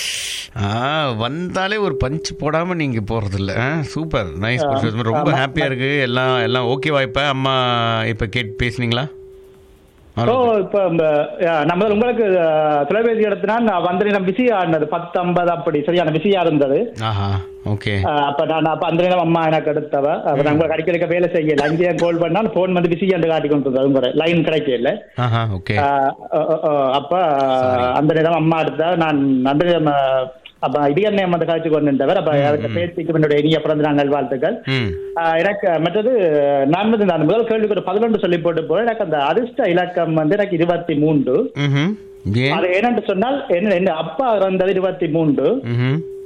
ஆ வந்தாலே ஒரு பஞ்ச் போடாம நீங்க போறது இல்ல சூப்பர் நைஸ் ரொம்ப ஆமா. ஹாப்பியா இருக்கு எல்லாம் எல்லாம் ஓகேவா இப்ப அம்மா இப்ப கேட்டு பேசுனீங்களா ஓ இப்ப இந்த, யா, நம்ம உங்களுக்கு அஹ், தொலைபேசி எடுத்தினா நான் வந்து நான் பிஸியா இருந்தது பத்து ஐம்பது அப்படி சரியான பிஸியா இருந்தது ஆஹா ஓகே அஹ், அப்ப நான் அப்ப அந்த நேரம் அம்மா எனக்கு எடுத்தவ அப்ப நான் உங்களுக்கு அடிக்கடிக்க வேலை செய்யல அங்கேயே கால் பண்ணா போன் வந்து பிஸியா காட்டி கொண்டு இருந்தது உங்க லைன் கிடைக்கல ஆஹா ஓகே ஆஹ் அஹ் அஹ் அஹ் அப்ப அந்த நேரம் அம்மா எடுத்தா நான் அந்த நேரம், அஹ், அப்ப இடியண்ணே வந்து காய்ச்சி கொண்டு இருந்தவர் அப்ப அதுக்கு பேசிக்கு என்னுடைய இனிய பிறந்த நாங்கள் வாழ்த்துக்கள் ம் ஆஹ் எனக்கு மற்றது நான் வந்து நான் முதல் கேள்விக்கு ஒரு பதினொன்று சொல்லி போட்டு போறேன் எனக்கு அந்த அதிர்ஷ்ட இலக்கம் வந்து எனக்கு இருபத்தி மூன்று ம்ஹும் ஏன் அது என்னன்னு சொன்னால் என்ன என்ன அப்பா இறந்தது இருபத்தி மூன்று ம்ஹும்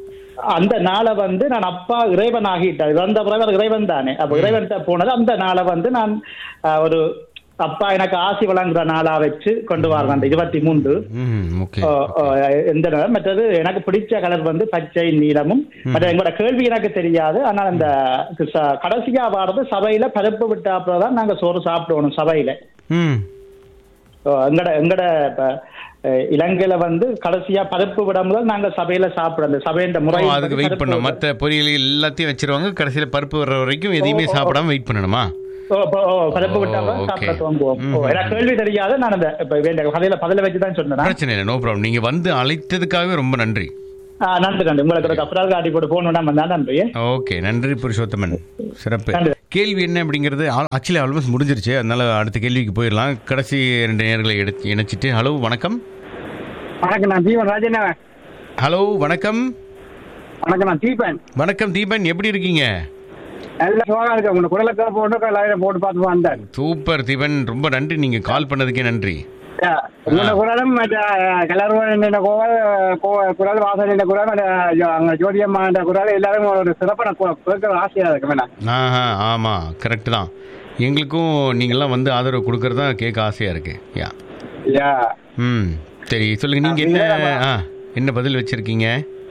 அந்த நாளை வந்து நான் அப்பா இறைவன் ஆகிட்டார் இறந்த பிறகு அவர் இறைவன் தானே அப்ப இறைவன் போனது அந்த நாளை வந்து நான் அஹ், ஒரு அப்பா எனக்கு ஆசி வழங்குற நாளா வச்சு கொண்டு வரேன் அந்த இருபத்தி மூன்று ம் ஓகே அஹ், அஹ், எந்த நாள் மற்றது எனக்கு பிடிச்ச கலர் வந்து பச்சை நீலமும் மற்ற எங்களோட கேள்வி எனக்கு தெரியாது ஆனால் அந்த ச- கடைசியா வாரது சபையில பருப்பு விட்டாப்புல தான் நாங்க சோறு சாப்பிடுவோம் சபையில ம் அஹ், எங்கட எங்கட இப்ப, அஹ், இலங்கையில வந்து கடைசியா பருப்பு விடாமல் நாங்க சபையில சாப்பிடுறோம் அந்த சபையின் ஓ, முறை அதுக்கு வெயிட் பண்ணணும் மற்ற பொரியல் எல்லாத்தையும் வச்சிருவாங்க கடைசியில பருப்பு வர்ற வரைக்கும் எதையுமே சாப்பிடாம வெயிட் பண்ணணுமா ஓ, ஓ, ஓ, பருப்பு விட்டாம ஓ, சாப்பிட okay. துவங்குவோம் ஓ, ம். எனக்கு கேள்வி தெரியாது நான் அந்த இப்ப வேண்டிய கதையில பதில வச்சு தான் சொன்னேன் பிரச்சனை இல்லை நோ ப்ராப்ளம் நீங்க வந்து அழைத்ததுக்காகவே ரொம்ப நன்றி ஆ, நன்றி நன்றி உங்களுக்கு ஒரு கப்பரால் காட்டி போட்டு போகணும்னா வந்தா நன்றி ஓகே நன்றி புருஷோத்தமன் சிறப்பு நன்றி. கேள்வி என்ன அப்படிங்கிறது ஆக்சுவலி ஆல்மோஸ்ட் முடிஞ்சிருச்சு அதனால அடுத்த கேள்விக்கு போயிடலாம் கடைசி ரெண்டு நேர்களை எடுத்து இணைச்சிட்டு ஹலோ வணக்கம் வணக்கம் நான் தீபன் ராஜன் ஹலோ வணக்கம் வணக்கம் நான் தீபன் வணக்கம் தீபன் எப்படி இருக்கீங்க நல்ல சுகமா இருக்கு உங்க குடலுக்கு போட்டு லைவ்ல போட்டு பார்த்து வந்தேன் சூப்பர் தீபன் ரொம்ப நன்றி நீங்க கால் பண்ணதுக்கே நன்றி உங்களோட குரலும் மற்ற கலர்வன் குரல் கோ- குரல் வாசல் குரல் மற்ற ஜோ- அங்க ஜோதியம்மா குரல் எல்லாரும் ஒரு சிறப்பான கு- கேட்கிற ஆசையா இருக்கு வேணா ஆஹா ஆமாம் கரெக்டு தான் எங்களுக்கும் நீங்களாம் வந்து ஆதரவு கொடுக்கறது தான் கேட்க ஆசையாக இருக்கு யா யா ம் சரி சொல்லுங்கள் நீங்கள் என்ன ஆ என்ன பதில் வச்சுருக்கீங்க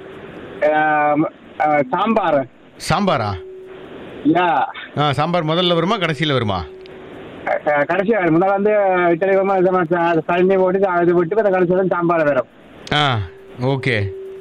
ஆம், ஆ, சாம்பார் சாம்பாரா யா ஆ சாம்பார் முதல்ல வருமா கடைசியில் வருமா க- கடைசியா முதல்ல வந்து இத்தனை விதமா விதமா ச- தண்ணி போட்டு அது விட்டு பிறகு கடைசி வந்து சாம்பார் வரும் ஆ ஓகே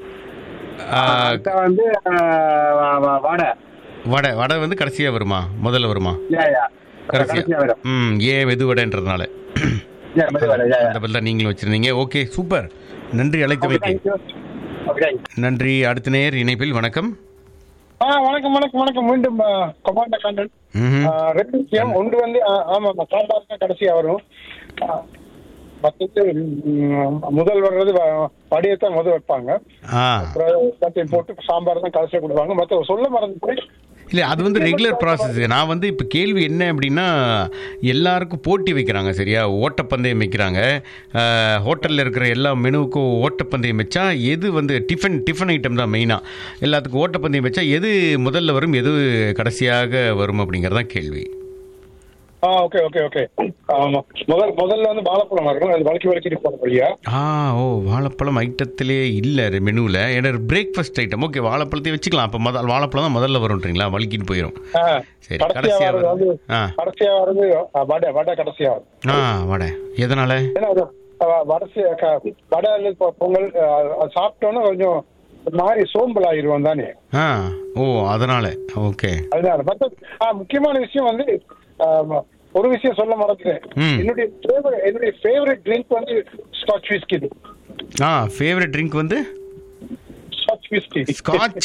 அடுத்த வந்து ஆ, வ- வ- வடை வடை வடை வந்து கடைசியாக வருமா முதல்ல வருமா யா யா கடைசியா கடைசியா வரும் ம் ஏன் மெது வடைன்றதுனால யா மெது வடை யா யா அந்த பதில் தான் நீங்களும் வச்சுருந்தீங்க ஓகே சூப்பர் நன்றி அழைத்தமைக்கு தேங்க்யூ ஓகே தேங்க்யூ நன்றி அடுத்த நேர் இணைப்பில் வணக்கம் ஆ வணக்கம் வணக்கம் வணக்கம் மீண்டும் கமாண்டர் கண்டன் ம்ஹும். ரெண்டு விஷயம் ஒன்று வந்து ஆ, ஆமா ஆமா சாம்பார் தான் கடைசியா வரும் ஆ, மற்றது ம், முதல் வர்றது வடியத்தான் முதல் வைப்பாங்க ஆ அப்புறம் எல்லாத்தையும் போட்டு சாம்பார் தான் கடைசியா கொடுப்பாங்க மற்ற சொல்ல மறந்து இல்லை அது வந்து ரெகுலர் ப்ராசஸ் நான் வந்து இப்போ கேள்வி என்ன அப்படின்னா எல்லாருக்கும் போட்டி வைக்கிறாங்க சரியா ஓட்டப்பந்தயம் வைக்கிறாங்க ஹோட்டலில் இருக்கிற எல்லா மெனுவுக்கும் ஓட்டப்பந்தயம் வச்சா எது வந்து டிஃபன் டிஃபன் ஐட்டம் தான் மெயினாக எல்லாத்துக்கும் ஓட்டப்பந்தயம் வச்சா எது முதல்ல வரும் எது கடைசியாக வரும் அப்படிங்கிறதான் கேள்வி ஆ ஓகே ஓகே ஓகே ஆமா முதல் முதல்ல வந்து வாழைப்பழம் இருக்கும் அது வளக்கி வளக்கி போற வழியா ஆ ஓ வாழைப்பழம் ஐட்டத்திலே இல்லை மெனுவில் ஏன்னா பிரேக்ஃபாஸ்ட் ஐட்டம் ஓகே வாழைப்பழத்தை வச்சுக்கலாம் அப்போ முதல் வாழைப்பழம் தான் முதல்ல வரும்ன்றீங்களா வலிக்கிட்டு போயிடும் ஆ, சரி கடைசியா கடைசியாக வர்றது வந்து வரும் ஆ கடைசியா வர்றது ஆ, வடை வடை கடைசியா வரும் ஆ வடை எதனால் ஏன்னா அது அஹ், வடசி க- வடை அல்லது பொ- பொங்கல் அஹ், அது சாப்பிட்டோன்னா கொஞ்சம் ஒரு மாதிரி சோம்பல் ஆயிடுவோம் தானே ஆ ஓ அதனால் ஓகே அதனால மத்த ஆ, முக்கியமான விஷயம் வந்து ஆமா, ஒரு விஷயம் சொல்ல மறந்துட்டேன் ம். என்னுடைய favorite- என்னுடைய ஃபேவரட் ட்ரிங்க் வந்து ஸ்காட்ச் விஸ்கி ஆ ஃபேவரட் ட்ரிங்க் வந்து ஸ்காட்ச் விஸ்கி ஸ்காட்ச்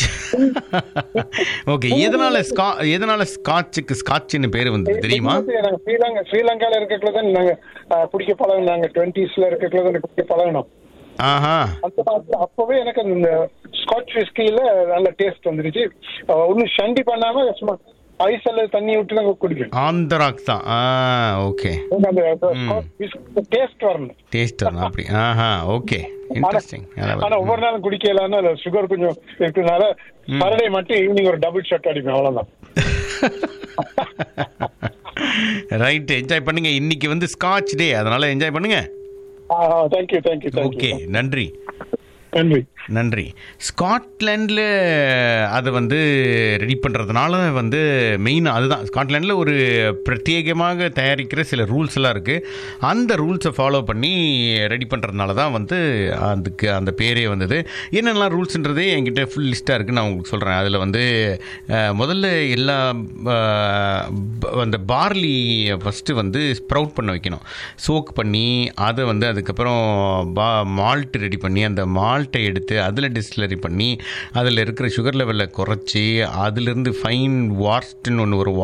ஓகே எதனால ஸ்கா எதனால ஸ்காட்சுக்கு ஸ்காட்ச்னு பேர் வந்தது தெரியுமா நாங்க ஸ்ரீலங்கா ஸ்ரீலங்கால இருக்கக்குள்ள தான் நாங்க அஹ், குடிக்க பழகினோம் நாங்க டுவெண்ட்டிஸ்ல இருக்கக்குள்ள தான் குடிக்க பழகினோம் ஆஹா அந்த அப்ப- அப்பவே எனக்கு அந்த ஸ்காட்ச் விஸ்கில நல்ல டேஸ்ட் வந்துருச்சு அஹ், ஒண்ணும் சண்டி பண்ணாம சும்மா ஐஸ் அல்லது தண்ணி விட்டு நாங்க குடிக்கணும் ஆந்தராக்ஸ் தான் ஆ ஓகே எனக்கு அந்த டேஸ்ட் வரணும் டேஸ்ட் தான் அப்படி ஆஹா ஓகே இன்ட்ரெஸ்டிங் ஆனா ஒவ்வொரு நாளும் குடிக்கலாம்னா அதுல சுகர் கொஞ்சம் இருக்கிறதுனால மறுபடியும் மட்டும் ஈவினிங் ஒரு டபுள் ஷாட் அடிப்பேன் அவ்வளவுதான் ரைட் என்ஜாய் பண்ணுங்க இன்னைக்கு வந்து ஸ்காட்ச் டே அதனால என்ஜாய் பண்ணுங்க தேங்க்யூ தேங்க்யூ ஓகே நன்றி நன்றி நன்றி ஸ்காட்லாண்டில் அதை வந்து ரெடி பண்ணுறதுனால வந்து மெயின் அதுதான் ஸ்காட்லாண்டில் ஒரு பிரத்யேகமாக தயாரிக்கிற சில ரூல்ஸ் எல்லாம் இருக்குது அந்த ரூல்ஸை ஃபாலோ பண்ணி ரெடி பண்ணுறதுனால தான் வந்து அதுக்கு அந்த பேரே வந்தது என்னெல்லாம் ரூல்ஸ்ன்றதே என்கிட்ட ஃபுல் லிஸ்ட்டாக இருக்குது நான் உங்களுக்கு சொல்கிறேன் அதில் வந்து அஹ், முதல்ல எல்லா அஹ், ப- அந்த பார்லி ஃபஸ்ட்டு வந்து ஸ்ப்ரவுட் பண்ண வைக்கணும் சோக் பண்ணி அதை வந்து அதுக்கப்புறம் பா மால்ட் ரெடி பண்ணி அந்த மால்ட்டை எடுத்து அதில் டிஸ்டிலரி பண்ணி அதில் இருக்கிற சுகர் லெவலை குறைச்சி அதிலிருந்து ஃபைன் வார்ஸ்ட்னு ஒன்று ஒரு வார்ட்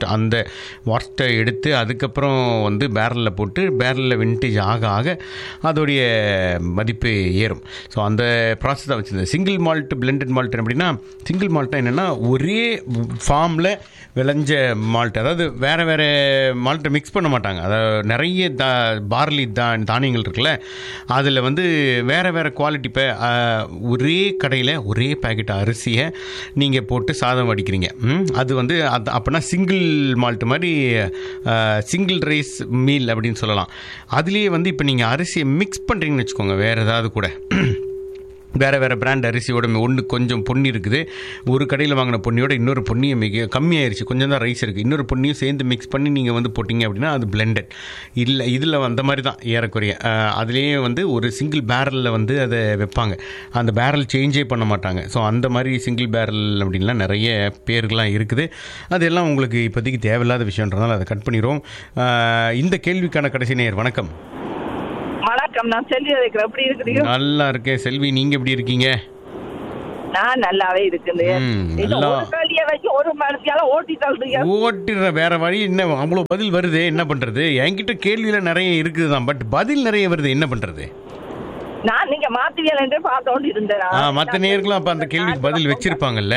வார்ஸ்ட் அந்த வார்ஸ்ட்டை எடுத்து அதுக்கப்புறம் வந்து பேரலில் போட்டு பேரலில் வின்டேஜ் ஆக ஆக அதோடைய மதிப்பு ஏறும் ஸோ அந்த ப்ராசஸ் தான் வச்சுருந்தேன் சிங்கிள் மால்ட் பிளெண்டட் மால்ட் அப்படின்னா சிங்கிள் மால்ட்னா என்னென்னா ஒரே ஃபார்மில் விளைஞ்ச மால்ட் அதாவது வேறு வேறு மால்ட்டை மிக்ஸ் பண்ண மாட்டாங்க அதாவது நிறைய தா பார்லி தா தானியங்கள் இருக்குல்ல அதில் வந்து வேறு வேறு குவாலிட்டி இப்போ ஒரே கடையில் ஒரே பேக்கெட் அரிசியை நீங்கள் போட்டு சாதம் வடிக்கிறீங்க ம், அது வந்து அது அப்படின்னா சிங்கிள் மால்ட் மாதிரி சிங்கிள் ரைஸ் மீல் அப்படின்னு சொல்லலாம் அதுலேயே வந்து இப்போ நீங்கள் அரிசியை மிக்ஸ் பண்ணுறீங்கன்னு வச்சுக்கோங்க வேறு ஏதாவது கூட வேறு வேறு பிராண்ட் அரிசியோட ஒன்று கொஞ்சம் பொன்னி இருக்குது ஒரு கடையில் வாங்கின பொன்னியோட இன்னொரு பொன்னியை மிக கம்மியாயிருச்சு கொஞ்சம் தான் ரைஸ் இருக்குது இன்னொரு பொன்னியும் சேர்ந்து மிக்ஸ் பண்ணி நீங்கள் வந்து போட்டிங்க அப்படின்னா அது பிளெண்டட் இல்லை இதில் அந்த மாதிரி தான் ஏறக்குறைய அஹ், அதுலேயே வந்து ஒரு சிங்கிள் பேரலில் வந்து அதை வைப்பாங்க அந்த பேரல் சேஞ்சே பண்ண மாட்டாங்க ஸோ அந்த மாதிரி சிங்கிள் பேரல் அப்படின்லாம் நிறைய பேர்கள்லாம் இருக்குது அதெல்லாம் உங்களுக்கு இப்போதைக்கு தேவையில்லாத விஷயன்றதால அதை கட் பண்ணிடுவோம் அஹ், இந்த கேள்விக்கான கடைசி நேர் வணக்கம் வணக்கம் நான் செல்வி இருக்கிறேன் எப்படி இருக்கிறீங்க நல்லா இருக்கேன் செல்வி நீங்கள் எப்படி இருக்கீங்க நான் நல்லாவே இருக்குது ம், இந்த நல்லா. ஒரு கேள்வியை வச்சு ஒரு மனுஷியால ஓட்டி தள்ளுறீங்க ஓட்டிடுற வேற வழி என்ன அவ்வளோ பதில் வருது என்ன பண்றது என்கிட்ட கேள்வியில நிறைய இருக்குது தான் பட் பதில் நிறைய வருது என்ன பண்றது நான் நீங்க மாத்துவியல் என்று பார்த்தோண்டு இருந்தேன் ஆ மற்ற நேர்களும் அப்ப அந்த கேள்விக்கு பதில் வச்சிருப்பாங்கல்ல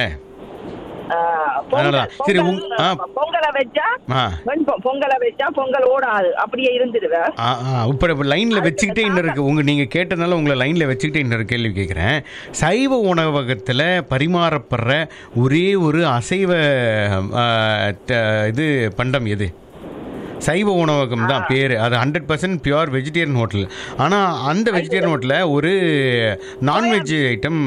அதனாலதான். சரி, உங்- ஆ. பொங்கலை வச்சா ஆ வெண்பொ- பொங்கலை வச்சா பொங்கல் ஓடாது அப்படியே இருந்துடுவேன் ஆ ஆ இப்போ இப்போ லைனில் வச்சுக்கிட்டே இன்னொரு உங்க நீங்கள் கேட்டதுனால உங்களை லைனில் வச்சுக்கிட்டே இன்னொரு கேள்வி கேட்குறேன் சைவ உணவகத்தில் பரிமாறப்படுற ஒரே ஒரு அசைவ ஆ, த- இது பண்டம் எது சைவ உணவகம் தான் பேர் அது hundred percent pure vegetarian hotel ஆனால் அந்த வெஜிடேரியன் ஹோட்டலில் ஒரு non veg item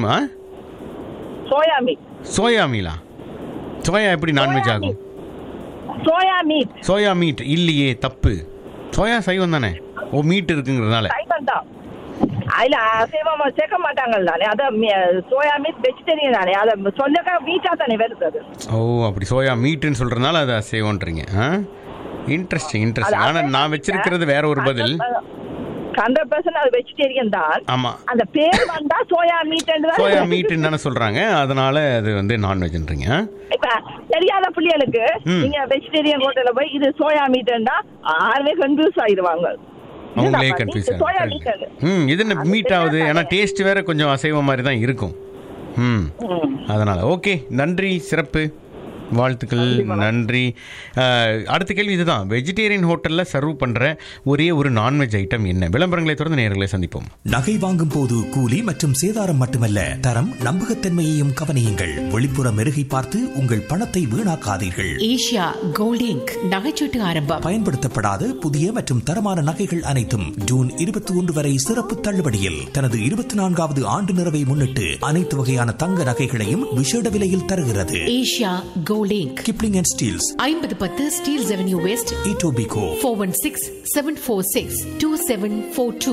soya meat soya மீலா சோயா எப்படி நான்வெஜ் ஆகும் சோயா மீட் சோயா மீட் இல்லையே தப்பு சோயா சைவம் தானே ஓ மீட் இருக்குங்கிறதுனால சைவம் தான் அதுல அசைவம் சேர்க்க மாட்டாங்க தானே அத சோயா மீட் வெஜிடேரியன் தானே அதை சொல்லக்கா மீட்டா தானே வருது அது ஓ அப்படி சோயா மீட்டுன்னு சொல்றதுனால அதை செய்வோன்றீங்க ஆ இன்ட்ரெஸ்டிங் இன்ட்ரெஸ்டிங் ஆனால் நான் வச்சிருக்கிறது வேற ஒரு பதில் ஹண்ட்ரட் பர்சன்ட் அது வெஜிடேரியன் தான் ஆமா அந்த பேர் வந்தா சோயா மீட் சோயா மீட்டுன்னு தானே சொல்றாங்க அதனால அது வந்து நான்வெஜ்ன்றீங்க ஆ? இப்ப தெரியாத பிள்ளைகளுக்கு ம். நீங்க வெஜிடேரியன் ஹோட்டல்ல போய் இது சோயா மீட்னா ஆறுமே கன்ஃபியூஸ் ஆயிடுவாங்க அவங்களே இதுதாப்பா, கன்ஃபியூஸ் இது சோயா மீட் ம் இது என்ன மீட் ஆகுது ஏன்னா டேஸ்ட் வேற கொஞ்சம் அசைவ மாதிரி தான் இருக்கும் ம் அதனால ஓகே நன்றி சிறப்பு வாழ்த்துக்கள் நன்றி அஹ், அடுத்த கேள்வி இதுதான் வெஜிடேரியன் ஹோட்டலில் சர்வ் பண்ணுற ஒரே ஒரு நான்வெஜ் ஐட்டம் என்ன விளம்பரங்களை தொடர்ந்து நேர்களை சந்திப்போம் நகை வாங்கும் போது கூலி மற்றும் சேதாரம் மட்டுமல்ல தரம் நம்பகத்தன்மையையும் கவனியுங்கள் வெளிப்புற மெருகை பார்த்து உங்கள் பணத்தை வீணாக்காதீர்கள் ஏஷியா கோல்ட் இங்க் நகைச்சீட்டு ஆரம்பம் பயன்படுத்தப்படாத புதிய மற்றும் தரமான நகைகள் அனைத்தும் ஜூன் இருபத்தி ஒன்று வரை சிறப்பு தள்ளுபடியில் தனது இருபத்தி நான்காவது ஆண்டு நிறைவை முன்னிட்டு அனைத்து வகையான தங்க நகைகளையும் விசேட விலையில் தருகிறது Asia Gold Inc Kipling and Steeles ஐம்பது பத்து Steeles Avenue West Etobicoke four one six seven four six two seven four two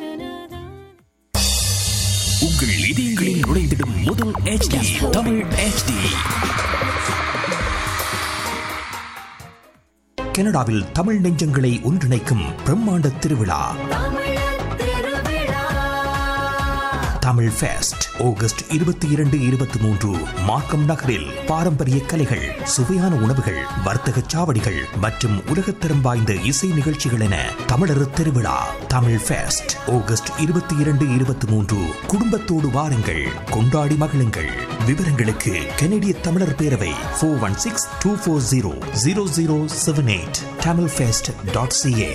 உங்கள் இதயங்களில் நுழைந்திடும் முதல் HD தமிழ் HD கனடாவில் தமிழ் நெஞ்சங்களை ஒன்றிணைக்கும் பிரம்மாண்ட திருவிழா தமிழ் ஃபெஸ்ட் ஆகஸ்ட் இருபத்தி இரண்டு இருபத்தி மூன்று மார்க்கம் நகரில் பாரம்பரிய கலைகள் சுவையான உணவுகள் வர்த்தக சாவடிகள் மற்றும் உலகத்தரம் வாய்ந்த இசை நிகழ்ச்சிகள் என தமிழர் திருவிழா தமிழ் ஃபெஸ்ட் ஆகஸ்ட் இருபத்தி இரண்டு இருபத்தி மூன்று குடும்பத்தோடு வாருங்கள் கொண்டாடி மகிழுங்கள் விவரங்களுக்கு கனடிய தமிழர் பேரவை four one six two four zero zero zero seven eight Tamil fest dot CA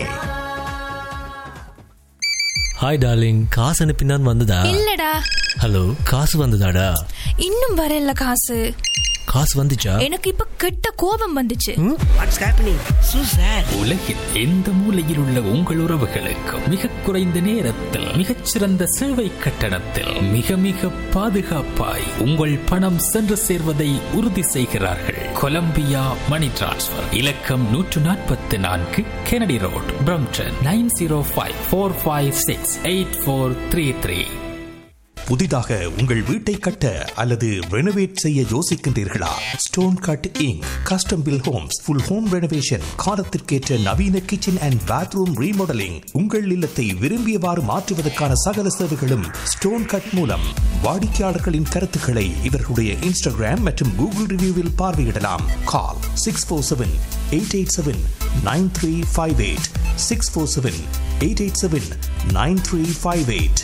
hi darling காசு அனுப்பினான் வந்ததா இல்லடா ஹலோ காசு வந்ததாடா இன்னும் வரல காசு காசு வந்துச்சா எனக்கு இப்ப கெட்ட கோபம் வந்துச்சு வாட்ஸ் ஹேப்பனிங் சூ சார் உலகில் எந்த மூலையில் உள்ள உங்கள் உறவுகளுக்கும் மிக குறைந்த நேரத்தில் மிகச்சிறந்த சேவை கட்டணத்தில் மிக மிக பாதுகாப்பாய் உங்கள் பணம் சென்று சேர்வதை உறுதி செய்கிறார்கள் கொலம்பியா மணி டிரான்ஸ்ஃபர் இலக்கம் நூற்று நாற்பத்தி நான்கு Kennedy Road Brampton nine zero five four five six eight four three three புதிதாக உங்கள் வீட்டை கட்ட அல்லது ரெனோவேட் செய்ய யோசிக்கின்றீர்களா Stone Cut Inc custom built homes full home renovation காலத்திற்கேற்ற நவீன கிச்சன் அண்ட் பாத்ரூம் ரீமாடலிங் உங்கள் இல்லத்தை விரும்பியவாறு மாற்றுவதற்கான சகல சேவைகளும் ஸ்டோன் கட் மூலம் வாடிக்கையாளர்களின் கருத்துக்களை இவர்களுடைய இன்ஸ்டாகிராம் மற்றும் கூகுள் ரிவ்யூவில் பார்வையிடலாம் call six four seven eight eight seven nine three five eight six four seven eight eight seven nine three five eight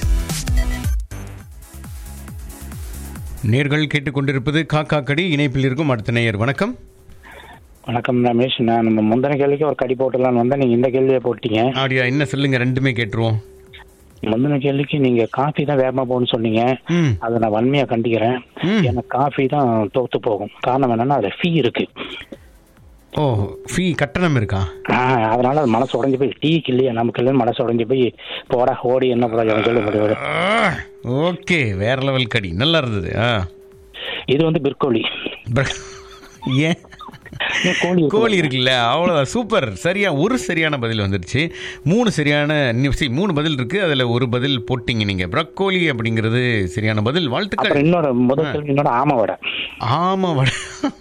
நேர்கள் கேட்டுக்கொண்டிருப்பது காக்கா கடி இணைப்பில் இருக்கும் அடுத்த நேயர் வணக்கம் வணக்கம் ரமேஷ் நான் நம்ம முந்தின கேள்விக்கு ஒரு கடி போட்டுலான்னு வந்தா நீங்க இந்த கேள்வியை போட்டீங்க அப்படியா என்ன சொல்லுங்க ரெண்டுமே கேட்டுருவோம் முந்தின கேள்விக்கு நீங்க காஃபி தான் வேகமா போகணும்னு சொன்னீங்க அதை நான் வன்மையா கண்டிக்கிறேன் ஏன்னா காஃபி தான் தோத்து போகும் காரணம் என்னன்னா அதுல ஃபீ இருக்கு ஓ ஃபீ கட்டணம் இருக்கா ஆ, அதனால அது மனசு உடைஞ்சு போய் டீக்கு இல்லையா நமக்கு இல்லைன்னு மனசு உடைஞ்சு போய் போடா ஓடி என்ன பிரயோஜனம் சொல்லி முடிவு ஓகே வேற லெவல் கடி நல்லா இருந்தது ஆ இது வந்து பிற்கோழி ஏன் கோழி இருக்குல்ல அவ்வளோதான் சூப்பர் சரியா ஒரு சரியான பதில் வந்துருச்சு மூணு சரியான இன்னும் see, மூணு பதில் இருக்கு அதுல ஒரு பதில் போட்டீங்க நீங்க பிரக்கோலி அப்படிங்கிறது சரியான பதில் வாழ்த்துக்கள் அப்புறம் இன்னொரு முதல் கேள்வி இன்னொரு ஆமை வடை ஆமா வடை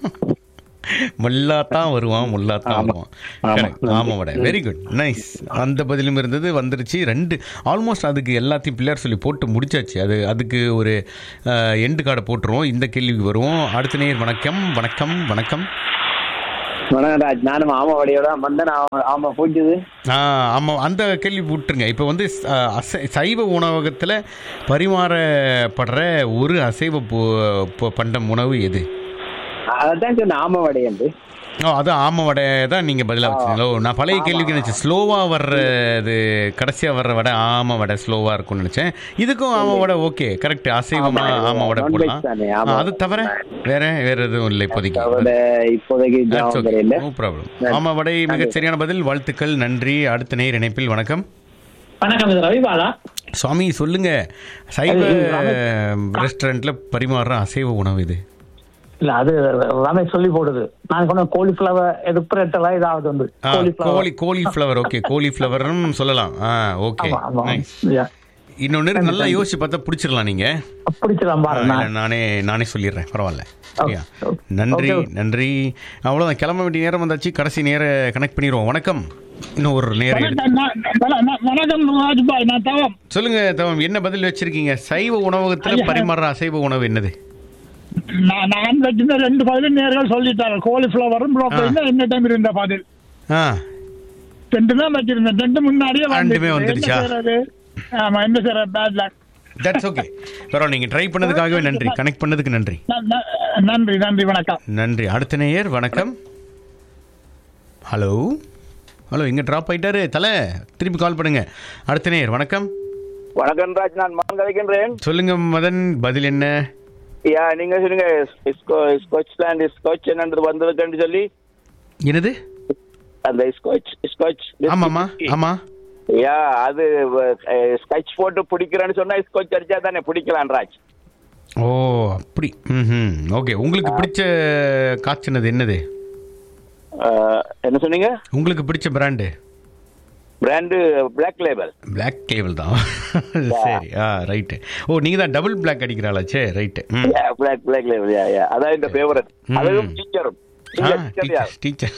முல்லாத்தான் வருவான் முல்லாத்தான் வருவான் Correct. ஆமா வடை வெரி குட் நைஸ் அந்த பதிலும் இருந்தது வந்துருச்சு ரெண்டு ஆல்மோஸ்ட் அதுக்கு எல்லாத்தையும் பிள்ளையார் சொல்லி போட்டு முடிச்சாச்சு அது அதுக்கு ஒரு எண்டு கார்டை போட்டுருவோம் இந்த கேள்விக்கு வருவோம் அடுத்த நேர் வணக்கம் வணக்கம் வணக்கம் வணக்கம் ராஜ் நானும் ஆமா வடையோட வந்தேன் நான் ஆமா போச்சுது ஆ ஆமாம் அந்த கேள்வி விட்டுருங்க இப்போ வந்து அ, அசை- சைவ உணவகத்தில் பரிமாறப்படுற ஒரு அசைவ பு- பு- பண்டம் உணவு எது அதான் சொன்ன ஆமா வடை என்று ஓ அது ஆம வடை தான் நீங்கள் பதிலாக வச்சுங்களோ நான் பழைய கேள்விக்கு நினச்சேன் ஸ்லோவாக வர்றது கடைசியாக வர்ற வடை ஆம வடை ஸ்லோவாக இருக்கும்னு நினச்சேன் இதுக்கும் ஆம வடை ஓகே கரெக்ட் அசைவமா ஆமா, ஆம வடை non-veg போடலாம் தானே, ஆ, ஆமா. அது தவிர வேற வேற எதுவும் இல்லை இப்போதைக்கு வடை இப்போதைக்கு ஞாபகம் தெரியல நோ ப்ராப்ளம் ஆமா வடை மிகச் சரியான பதில் வாழ்த்துக்கள் நன்றி அடுத்த நேர் இணைப்பில் வணக்கம் வணக்கம் இது ரவிபாலா சுவாமி சொல்லுங்க சைவ அது ரமேஷ். ரெஸ்டாரண்ட்ல பரிமாறுற அசைவ உணவு இது இல்ல அது ரமேஷ் சொல்லி போடுது நான் சொன்ன கோலிஃபிளவர் எதுப்புறட்டெல்லாம் இதாவது வந்து ஆ, cauliflower. கோழி கோலிஃப்ளவர் ஓகே கோலிஃப்ளவர்னு சொல்லலாம் ஆ ஓகே ஆமா, ஆமா. Nice Yeah. இன்னொன்னு இருக்கு, நல்லா யோசிச்சு பார்த்தா பிடிச்சிடலாம் நீங்க பிடிச்சிடலாம் ஆ, பாருங்க இல்ல, நானே நானே சொல்லிடுறேன் பரவாயில்ல சரியா நன்றி நன்றி அவ்வளவுதான் கிளம்ப வேண்டிய நேரம் வந்தாச்சு கடைசி நேர கனெக்ட் பண்ணிடுவோம் வணக்கம் இன்னும் ஒரு நேரம் எடுத்து வணக்கம் நான் வண- வண- வணக்கம் ராஜ்பாய் நான் தவம் சொல்லுங்க தவம் என்ன பதில் வச்சிருக்கீங்க சைவ உணவகத்துல ஐயா. பரிமாறுற அசைவ உணவு என்னது நான் நான் வச்சிருந்த ரெண்டு பதிலும் நேர்கள் சொல்லிட்டாங்க கோலிஃபிளவரும் ப்ரோக்கோலியும் என்ன டைம் இருந்த பதில் ஆ ரெண்டு தான் வச்சிருந்தேன் ரெண்டு முன்னாடியே ரெண்டுமே வந்துருச்சு. என்ன வந்துருச்சா? செய்யறது? ஆமா என்ன sir bad luck that's okay பரவாயில்ல நீங்க ட்ரை பண்ணதுக்காகவே நன்றி கனெக்ட் பண்ணதுக்கு நன்றி நன்றி நன்றி வணக்கம் நன்றி அடுத்த நேயர் வணக்கம் ஹலோ ஹலோ இங்க டிராப் ஆயிட்டாரு தலை திருப்பி கால் பண்ணுங்க அடுத்த நேயர் வணக்கம் வணக்கம் ராஜ் நான் மகன் கதைக்கின்றேன் சொல்லுங்க மதன் பதில் என்ன யா நீங்க சொல்லுங்க ஸ்காட்லாந்து ஸ்காட்ச் என்னன்றது வந்திருக்குன்னு சொல்லி என்னது அந்த ஸ்காட்ச் ஸ்காட்ச் ஆமாமா ஆமா யா அது ஸ்கட்ச் போட்டு பிடிக்கிறேன்னு சொன்னா ஸ்காட்ச் அடிச்சா தானே பிடிக்கலாம் ராஜ் ஓ அப்படி ம் ஓகே உங்களுக்கு பிடிச்ச காய்ச்சினது என்னது அஹ், என்ன சொன்னீங்க உங்களுக்கு பிடிச்ச brand brand black label black cable தான் சரி ஆ ரைட்டு ஓ நீங்க தான் டபுள் பிளாக் அடிக்கிறாளாச்சே ரைட்டு ம் black black label yeah yeah அதான் இந்த ஃபேவரட் ம். அதுவும் டீச்சரும் டீச்சர் டீச்சர்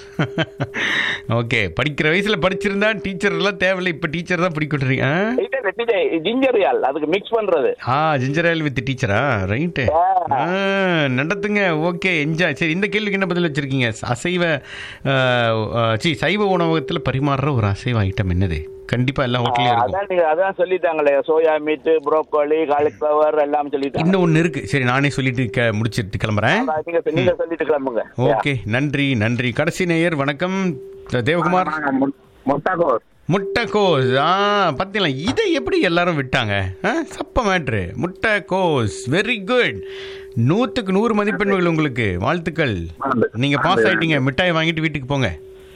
ஓகே படிக்கிற வயசுல படிச்சிருந்தா டீச்சர் எல்லாம் தேவையில்லை இப்ப டீச்சர் தான் பிடிக்கிட்டுறீங்க ஜிஞ்சர் யால் அதுக்கு மிக்ஸ் பண்றது ஆ ஜிஞ்சர் ஆயில் வித் டீச்சரா ரைட்டு நடத்துங்க ஓகே என்ஜாய் சரி இந்த கேள்விக்கு என்ன பதில் வச்சிருக்கீங்க அசைவ ஆ, ஆ, சி சைவ உணவகத்தில் பரிமாறுற ஒரு அசைவ ஐட்டம் என்னது கண்டிப்பா எல்லா ஹோட்டலையும் இருக்கும் அதான் நீங்க அதான் சொல்லிட்டாங்களே சோயா மீட் ப்ரோக்கோலி காலிஃபிளவர் எல்லாம் சொல்லிட்டாங்க இன்னும் ஒன்று இருக்கு சரி நானே சொல்லிட்டு க- முடிச்சிட்டு கிளம்புறேன் அதான் நீங்க நீங்க சொல்லிட்டு கிளம்புங்க ஓகே நன்றி நன்றி கடைசி நேயர் வணக்கம் தேவகுமார் முட்டைகோஸ் முட்டைக்கோஸ் ஆ பார்த்தீங்களா இதை எப்படி எல்லாரும் விட்டாங்க ஆ, சப்ப மேட்ரு முட்டைக்கோஸ் வெரி குட் நூற்றுக்கு நூறு மதிப்பெண்கள் உங்களுக்கு வாழ்த்துக்கள் நீங்க பாஸ் ஆயிட்டீங்க மிட்டாய் வாங்கிட்டு வீட்டுக்கு போங்க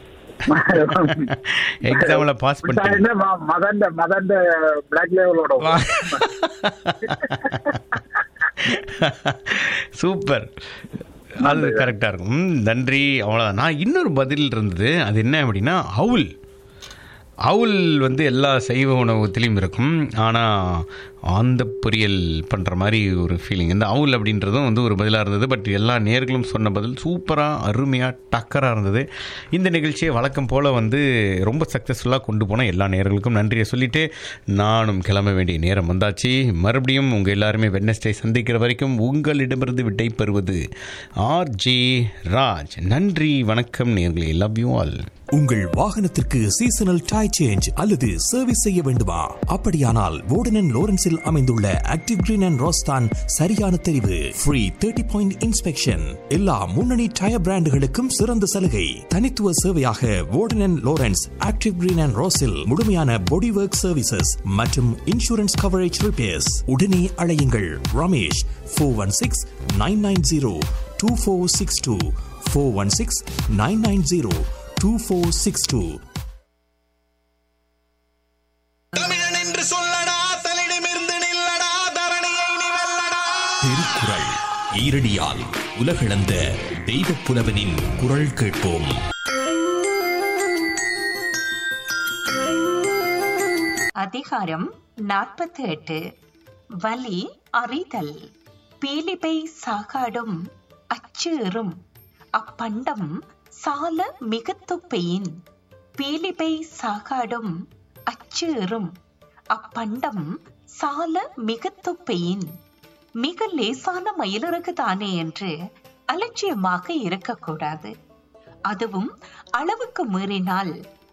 எக்ஸாம்ல பாஸ் பண்ணிட்டீங்க மதண்ட மதண்ட பிளாக் லேவலோட சூப்பர் அது கரெக்டாக இருக்கும் ம், நன்றி அவ்வளோதான் நான் இன்னொரு பதில் இருந்தது அது என்ன அப்படின்னா அவுல் அவுல் வந்து எல்லா சைவ உணவகத்திலையும் இருக்கும் ஆனால் ஆந்த பொரியல் பண்ணுற மாதிரி ஒரு ஃபீலிங் இந்த அவுல் அப்படின்றதும் வந்து ஒரு பதிலாக இருந்தது பட் எல்லா நேர்களும் சொன்ன பதில் சூப்பராக அருமையாக டக்கராக இருந்தது இந்த நிகழ்ச்சியை வழக்கம் போல் வந்து ரொம்ப சக்ஸஸ்ஃபுல்லாக கொண்டு போன எல்லா நேர்களுக்கும் நன்றியை சொல்லிட்டு நானும் கிளம்ப வேண்டிய நேரம் வந்தாச்சு மறுபடியும் உங்கள் எல்லாருமே வெட்னஸ்டே சந்திக்கிற வரைக்கும் உங்களிடமிருந்து விடை பெறுவது ஆர் ஜே ராஜ் நன்றி வணக்கம் நேர்களே லவ் யூ ஆல் உங்கள் வாகனத்திற்கு சீசனல் டை சேஞ்ச் அல்லது சர்வீஸ் செய்ய வேண்டுமா அப்படியானால் வோர்டன் லோரன்ஸில் அமைந்துள்ள ஆக்டிவ் கிரீன் அண்ட் ரோஸ்தான் சரியான தெரிவு ஃப்ரீ தேர்ட்டி பாயிண்ட் இன்ஸ்பெக்ஷன் எல்லா முன்னணி டயர் பிராண்டுகளுக்கும் சிறந்த சலுகை தனித்துவ சேவையாக Warden Lawrence Active Green and ரோஸில் முழுமையான பாடி ஒர்க் சர்வீசஸ் மற்றும் இன்சூரன்ஸ் கவரேஜ் ரிப்பேர்ஸ் உடனே அழையுங்கள் Ramesh four one six nine nine zero two four six two four one six nine nine zero two four six two என்று சொல்லடா தலிடமிருந்து நில்லடா தரணியை நீ வெல்லடா திருக்குறள் ஈரடியால் உலகளந்த தெய்வ புலவனின் குரல் கேட்போம் அதிகாரம் நாற்பத்தி எட்டு வலி அறிதல் பீலிபை சாகாடும் அச்சேறும் அப்பண்டம் சால மிகத்துப்பையின் பீலிபை சாகாடும் அச்சேறும் அப்பண்டம் சால மிகத்துப்பையின் மிக லேசான மயிலிறகு தானே என்று அலட்சியமாக இருக்கக்கூடாது அதுவும் அளவுக்கு மீறினால்